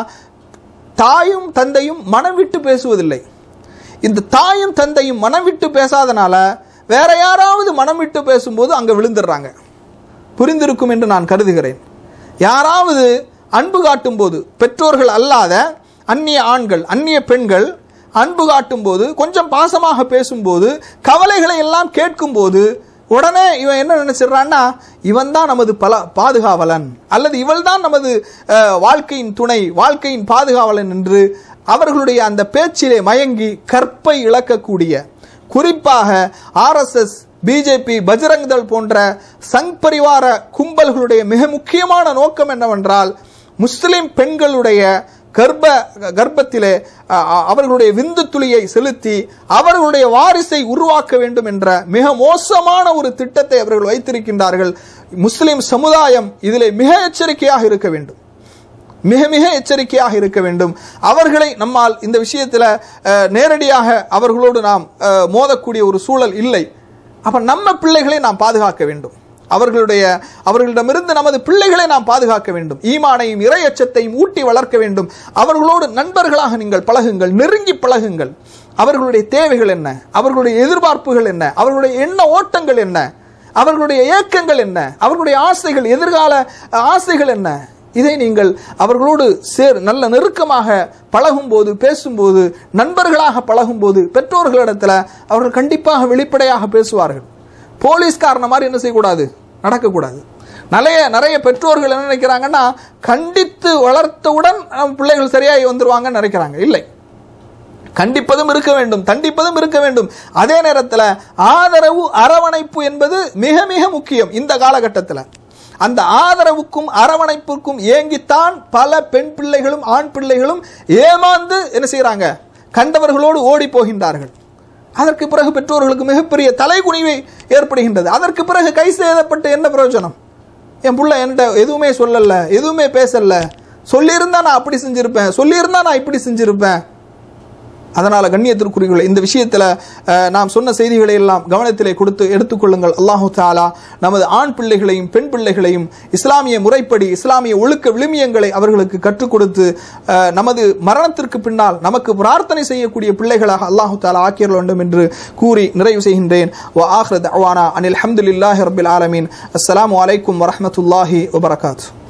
தாயும் தந்தையும் மனம் விட்டு பேசுவதில்லை இந்த தாயும் தந்தையும் மனம் விட்டு பேசாதனால வேற யாராவது மனம் விட்டு பேசும்போது அங்கே விழுந்துடுறாங்க புரிந்திருக்கும் என்று நான் கருதுகிறேன் யாராவது அன்பு காட்டும் போது பெற்றோர்கள் அல்லாத அந்நிய ஆண்கள் அந்நிய பெண்கள் அன்பு காட்டும் போது கொஞ்சம் பாசமாக பேசும்போது கவலைகளை எல்லாம் கேட்கும்போது உடனே இவன் என்ன நினைச்சிடுறான்னா இவன் தான் நமது பல பாதுகாவலன் அல்லது இவள் தான் நமது அஹ், வாழ்க்கையின் துணை வாழ்க்கையின் பாதுகாவலன் என்று அவர்களுடைய அந்த பேச்சிலே மயங்கி கற்பை இழக்கக்கூடிய குறிப்பாக ஆர்எஸ்எஸ் பிஜேபி பஜ்ரங் தள் போன்ற சங் பரிவார கும்பல்களுடைய மிக முக்கியமான நோக்கம் என்னவென்றால் முஸ்லிம் பெண்களுடைய கர்ப்ப கர்ப்பத்திலே அ, அ, அவர்களுடைய விந்து துளியை செலுத்தி அவர்களுடைய வாரிசை உருவாக்க வேண்டும் என்ற மிக மோசமான ஒரு திட்டத்தை அவர்கள் வைத்திருக்கின்றார்கள் முஸ்லிம் சமுதாயம் இதிலே மிக எச்சரிக்கையாக இருக்க வேண்டும் மிக மிக எச்சரிக்கையாக இருக்க வேண்டும் அவர்களை நம்மால் இந்த விஷயத்தில் அஹ், நேரடியாக அவர்களோடு நாம் அஹ், மோதக்கூடிய ஒரு சூழல் இல்லை அப்ப நம்ம பிள்ளைகளை நாம் பாதுகாக்க வேண்டும் அவர்களுடைய அவர்களிடமிருந்து நமது பிள்ளைகளை நாம் பாதுகாக்க வேண்டும் ஈமானையும் இறையச்சத்தையும் ஊட்டி வளர்க்க வேண்டும் அவர்களோடு நண்பர்களாக நீங்கள் பழகுங்கள் நெருங்கி பழகுங்கள் அவர்களுடைய தேவைகள் என்ன அவர்களுடைய எதிர்பார்ப்புகள் என்ன அவர்களுடைய எண்ண ஓட்டங்கள் என்ன அவர்களுடைய ஏக்கங்கள் என்ன அவர்களுடைய ஆசைகள் எதிர்கால அஹ், ஆசைகள் என்ன இதை நீங்கள் அவர்களோடு சேர் நல்ல நெருக்கமாக பழகும்போது பேசும்போது நண்பர்களாக பழகும்போது பெற்றோர்களிடத்துல அவர்கள் கண்டிப்பாக வெளிப்படையாக பேசுவார்கள் போலீஸ்காரன மாதிரி என்ன செய்யக்கூடாது நடக்கக்கூடாது நிறைய நிறைய பெற்றோர்கள் என்ன நினைக்கிறாங்கன்னா கண்டித்து வளர்த்தவுடன் நம்ம பிள்ளைகள் சரியாகி வந்துருவாங்கன்னு நினைக்கிறாங்க இல்லை கண்டிப்பதும் இருக்க வேண்டும் தண்டிப்பதும் இருக்க வேண்டும் அதே நேரத்தில் ஆதரவு அரவணைப்பு என்பது மிக மிக முக்கியம் இந்த காலகட்டத்தில் அந்த ஆதரவுக்கும் அரவணைப்புக்கும் ஏங்கித்தான் பல பெண் பிள்ளைகளும் ஆண் பிள்ளைகளும் ஏமாந்து என்ன செய்றாங்க கண்டவர்களோடு ஓடி போகின்றார்கள் அதற்கு பிறகு பெற்றோர்களுக்கு மிகப்பெரிய தலைகுனிவை ஏற்படுகின்றது அதற்கு பிறகு கை செய்தப்பட்டு என்ன பிரயோஜனம் என் புள்ள என்கிட்ட எதுவுமே சொல்லல எதுவுமே பேசல சொல்லியிருந்தா நான் அப்படி செஞ்சிருப்பேன் சொல்லியிருந்தா நான் இப்படி செஞ்சிருப்பேன் அதனால கண்ணியத்திற்குரியவர்களே இந்த விஷயத்துல அஹ், நாம் சொன்ன செய்திகளை எல்லாம் கவனத்திலே கொடுத்து எடுத்துக்கொள்ளுங்கள் அல்லாஹு தாலா நமது ஆண் பிள்ளைகளையும் பெண் பிள்ளைகளையும் இஸ்லாமிய முறைப்படி இஸ்லாமிய ஒழுக்க விழுமியங்களை அவர்களுக்கு கற்றுக் கொடுத்து அஹ், நமது மரணத்திற்கு பின்னால் நமக்கு பிரார்த்தனை செய்யக்கூடிய பிள்ளைகளாக அல்லாஹு தாலா ஆக்கியர் வேண்டும் என்று கூறி நிறைவு செய்கின்றேன் வ ஆஹ்ர தஅவானா அனில் ஹம்துலில்லாஹி ரபில் ஆலமீன் அஸ்ஸலாமு அலைக்கும் வரஹ்மத்துல்லாஹி வபரகாத்து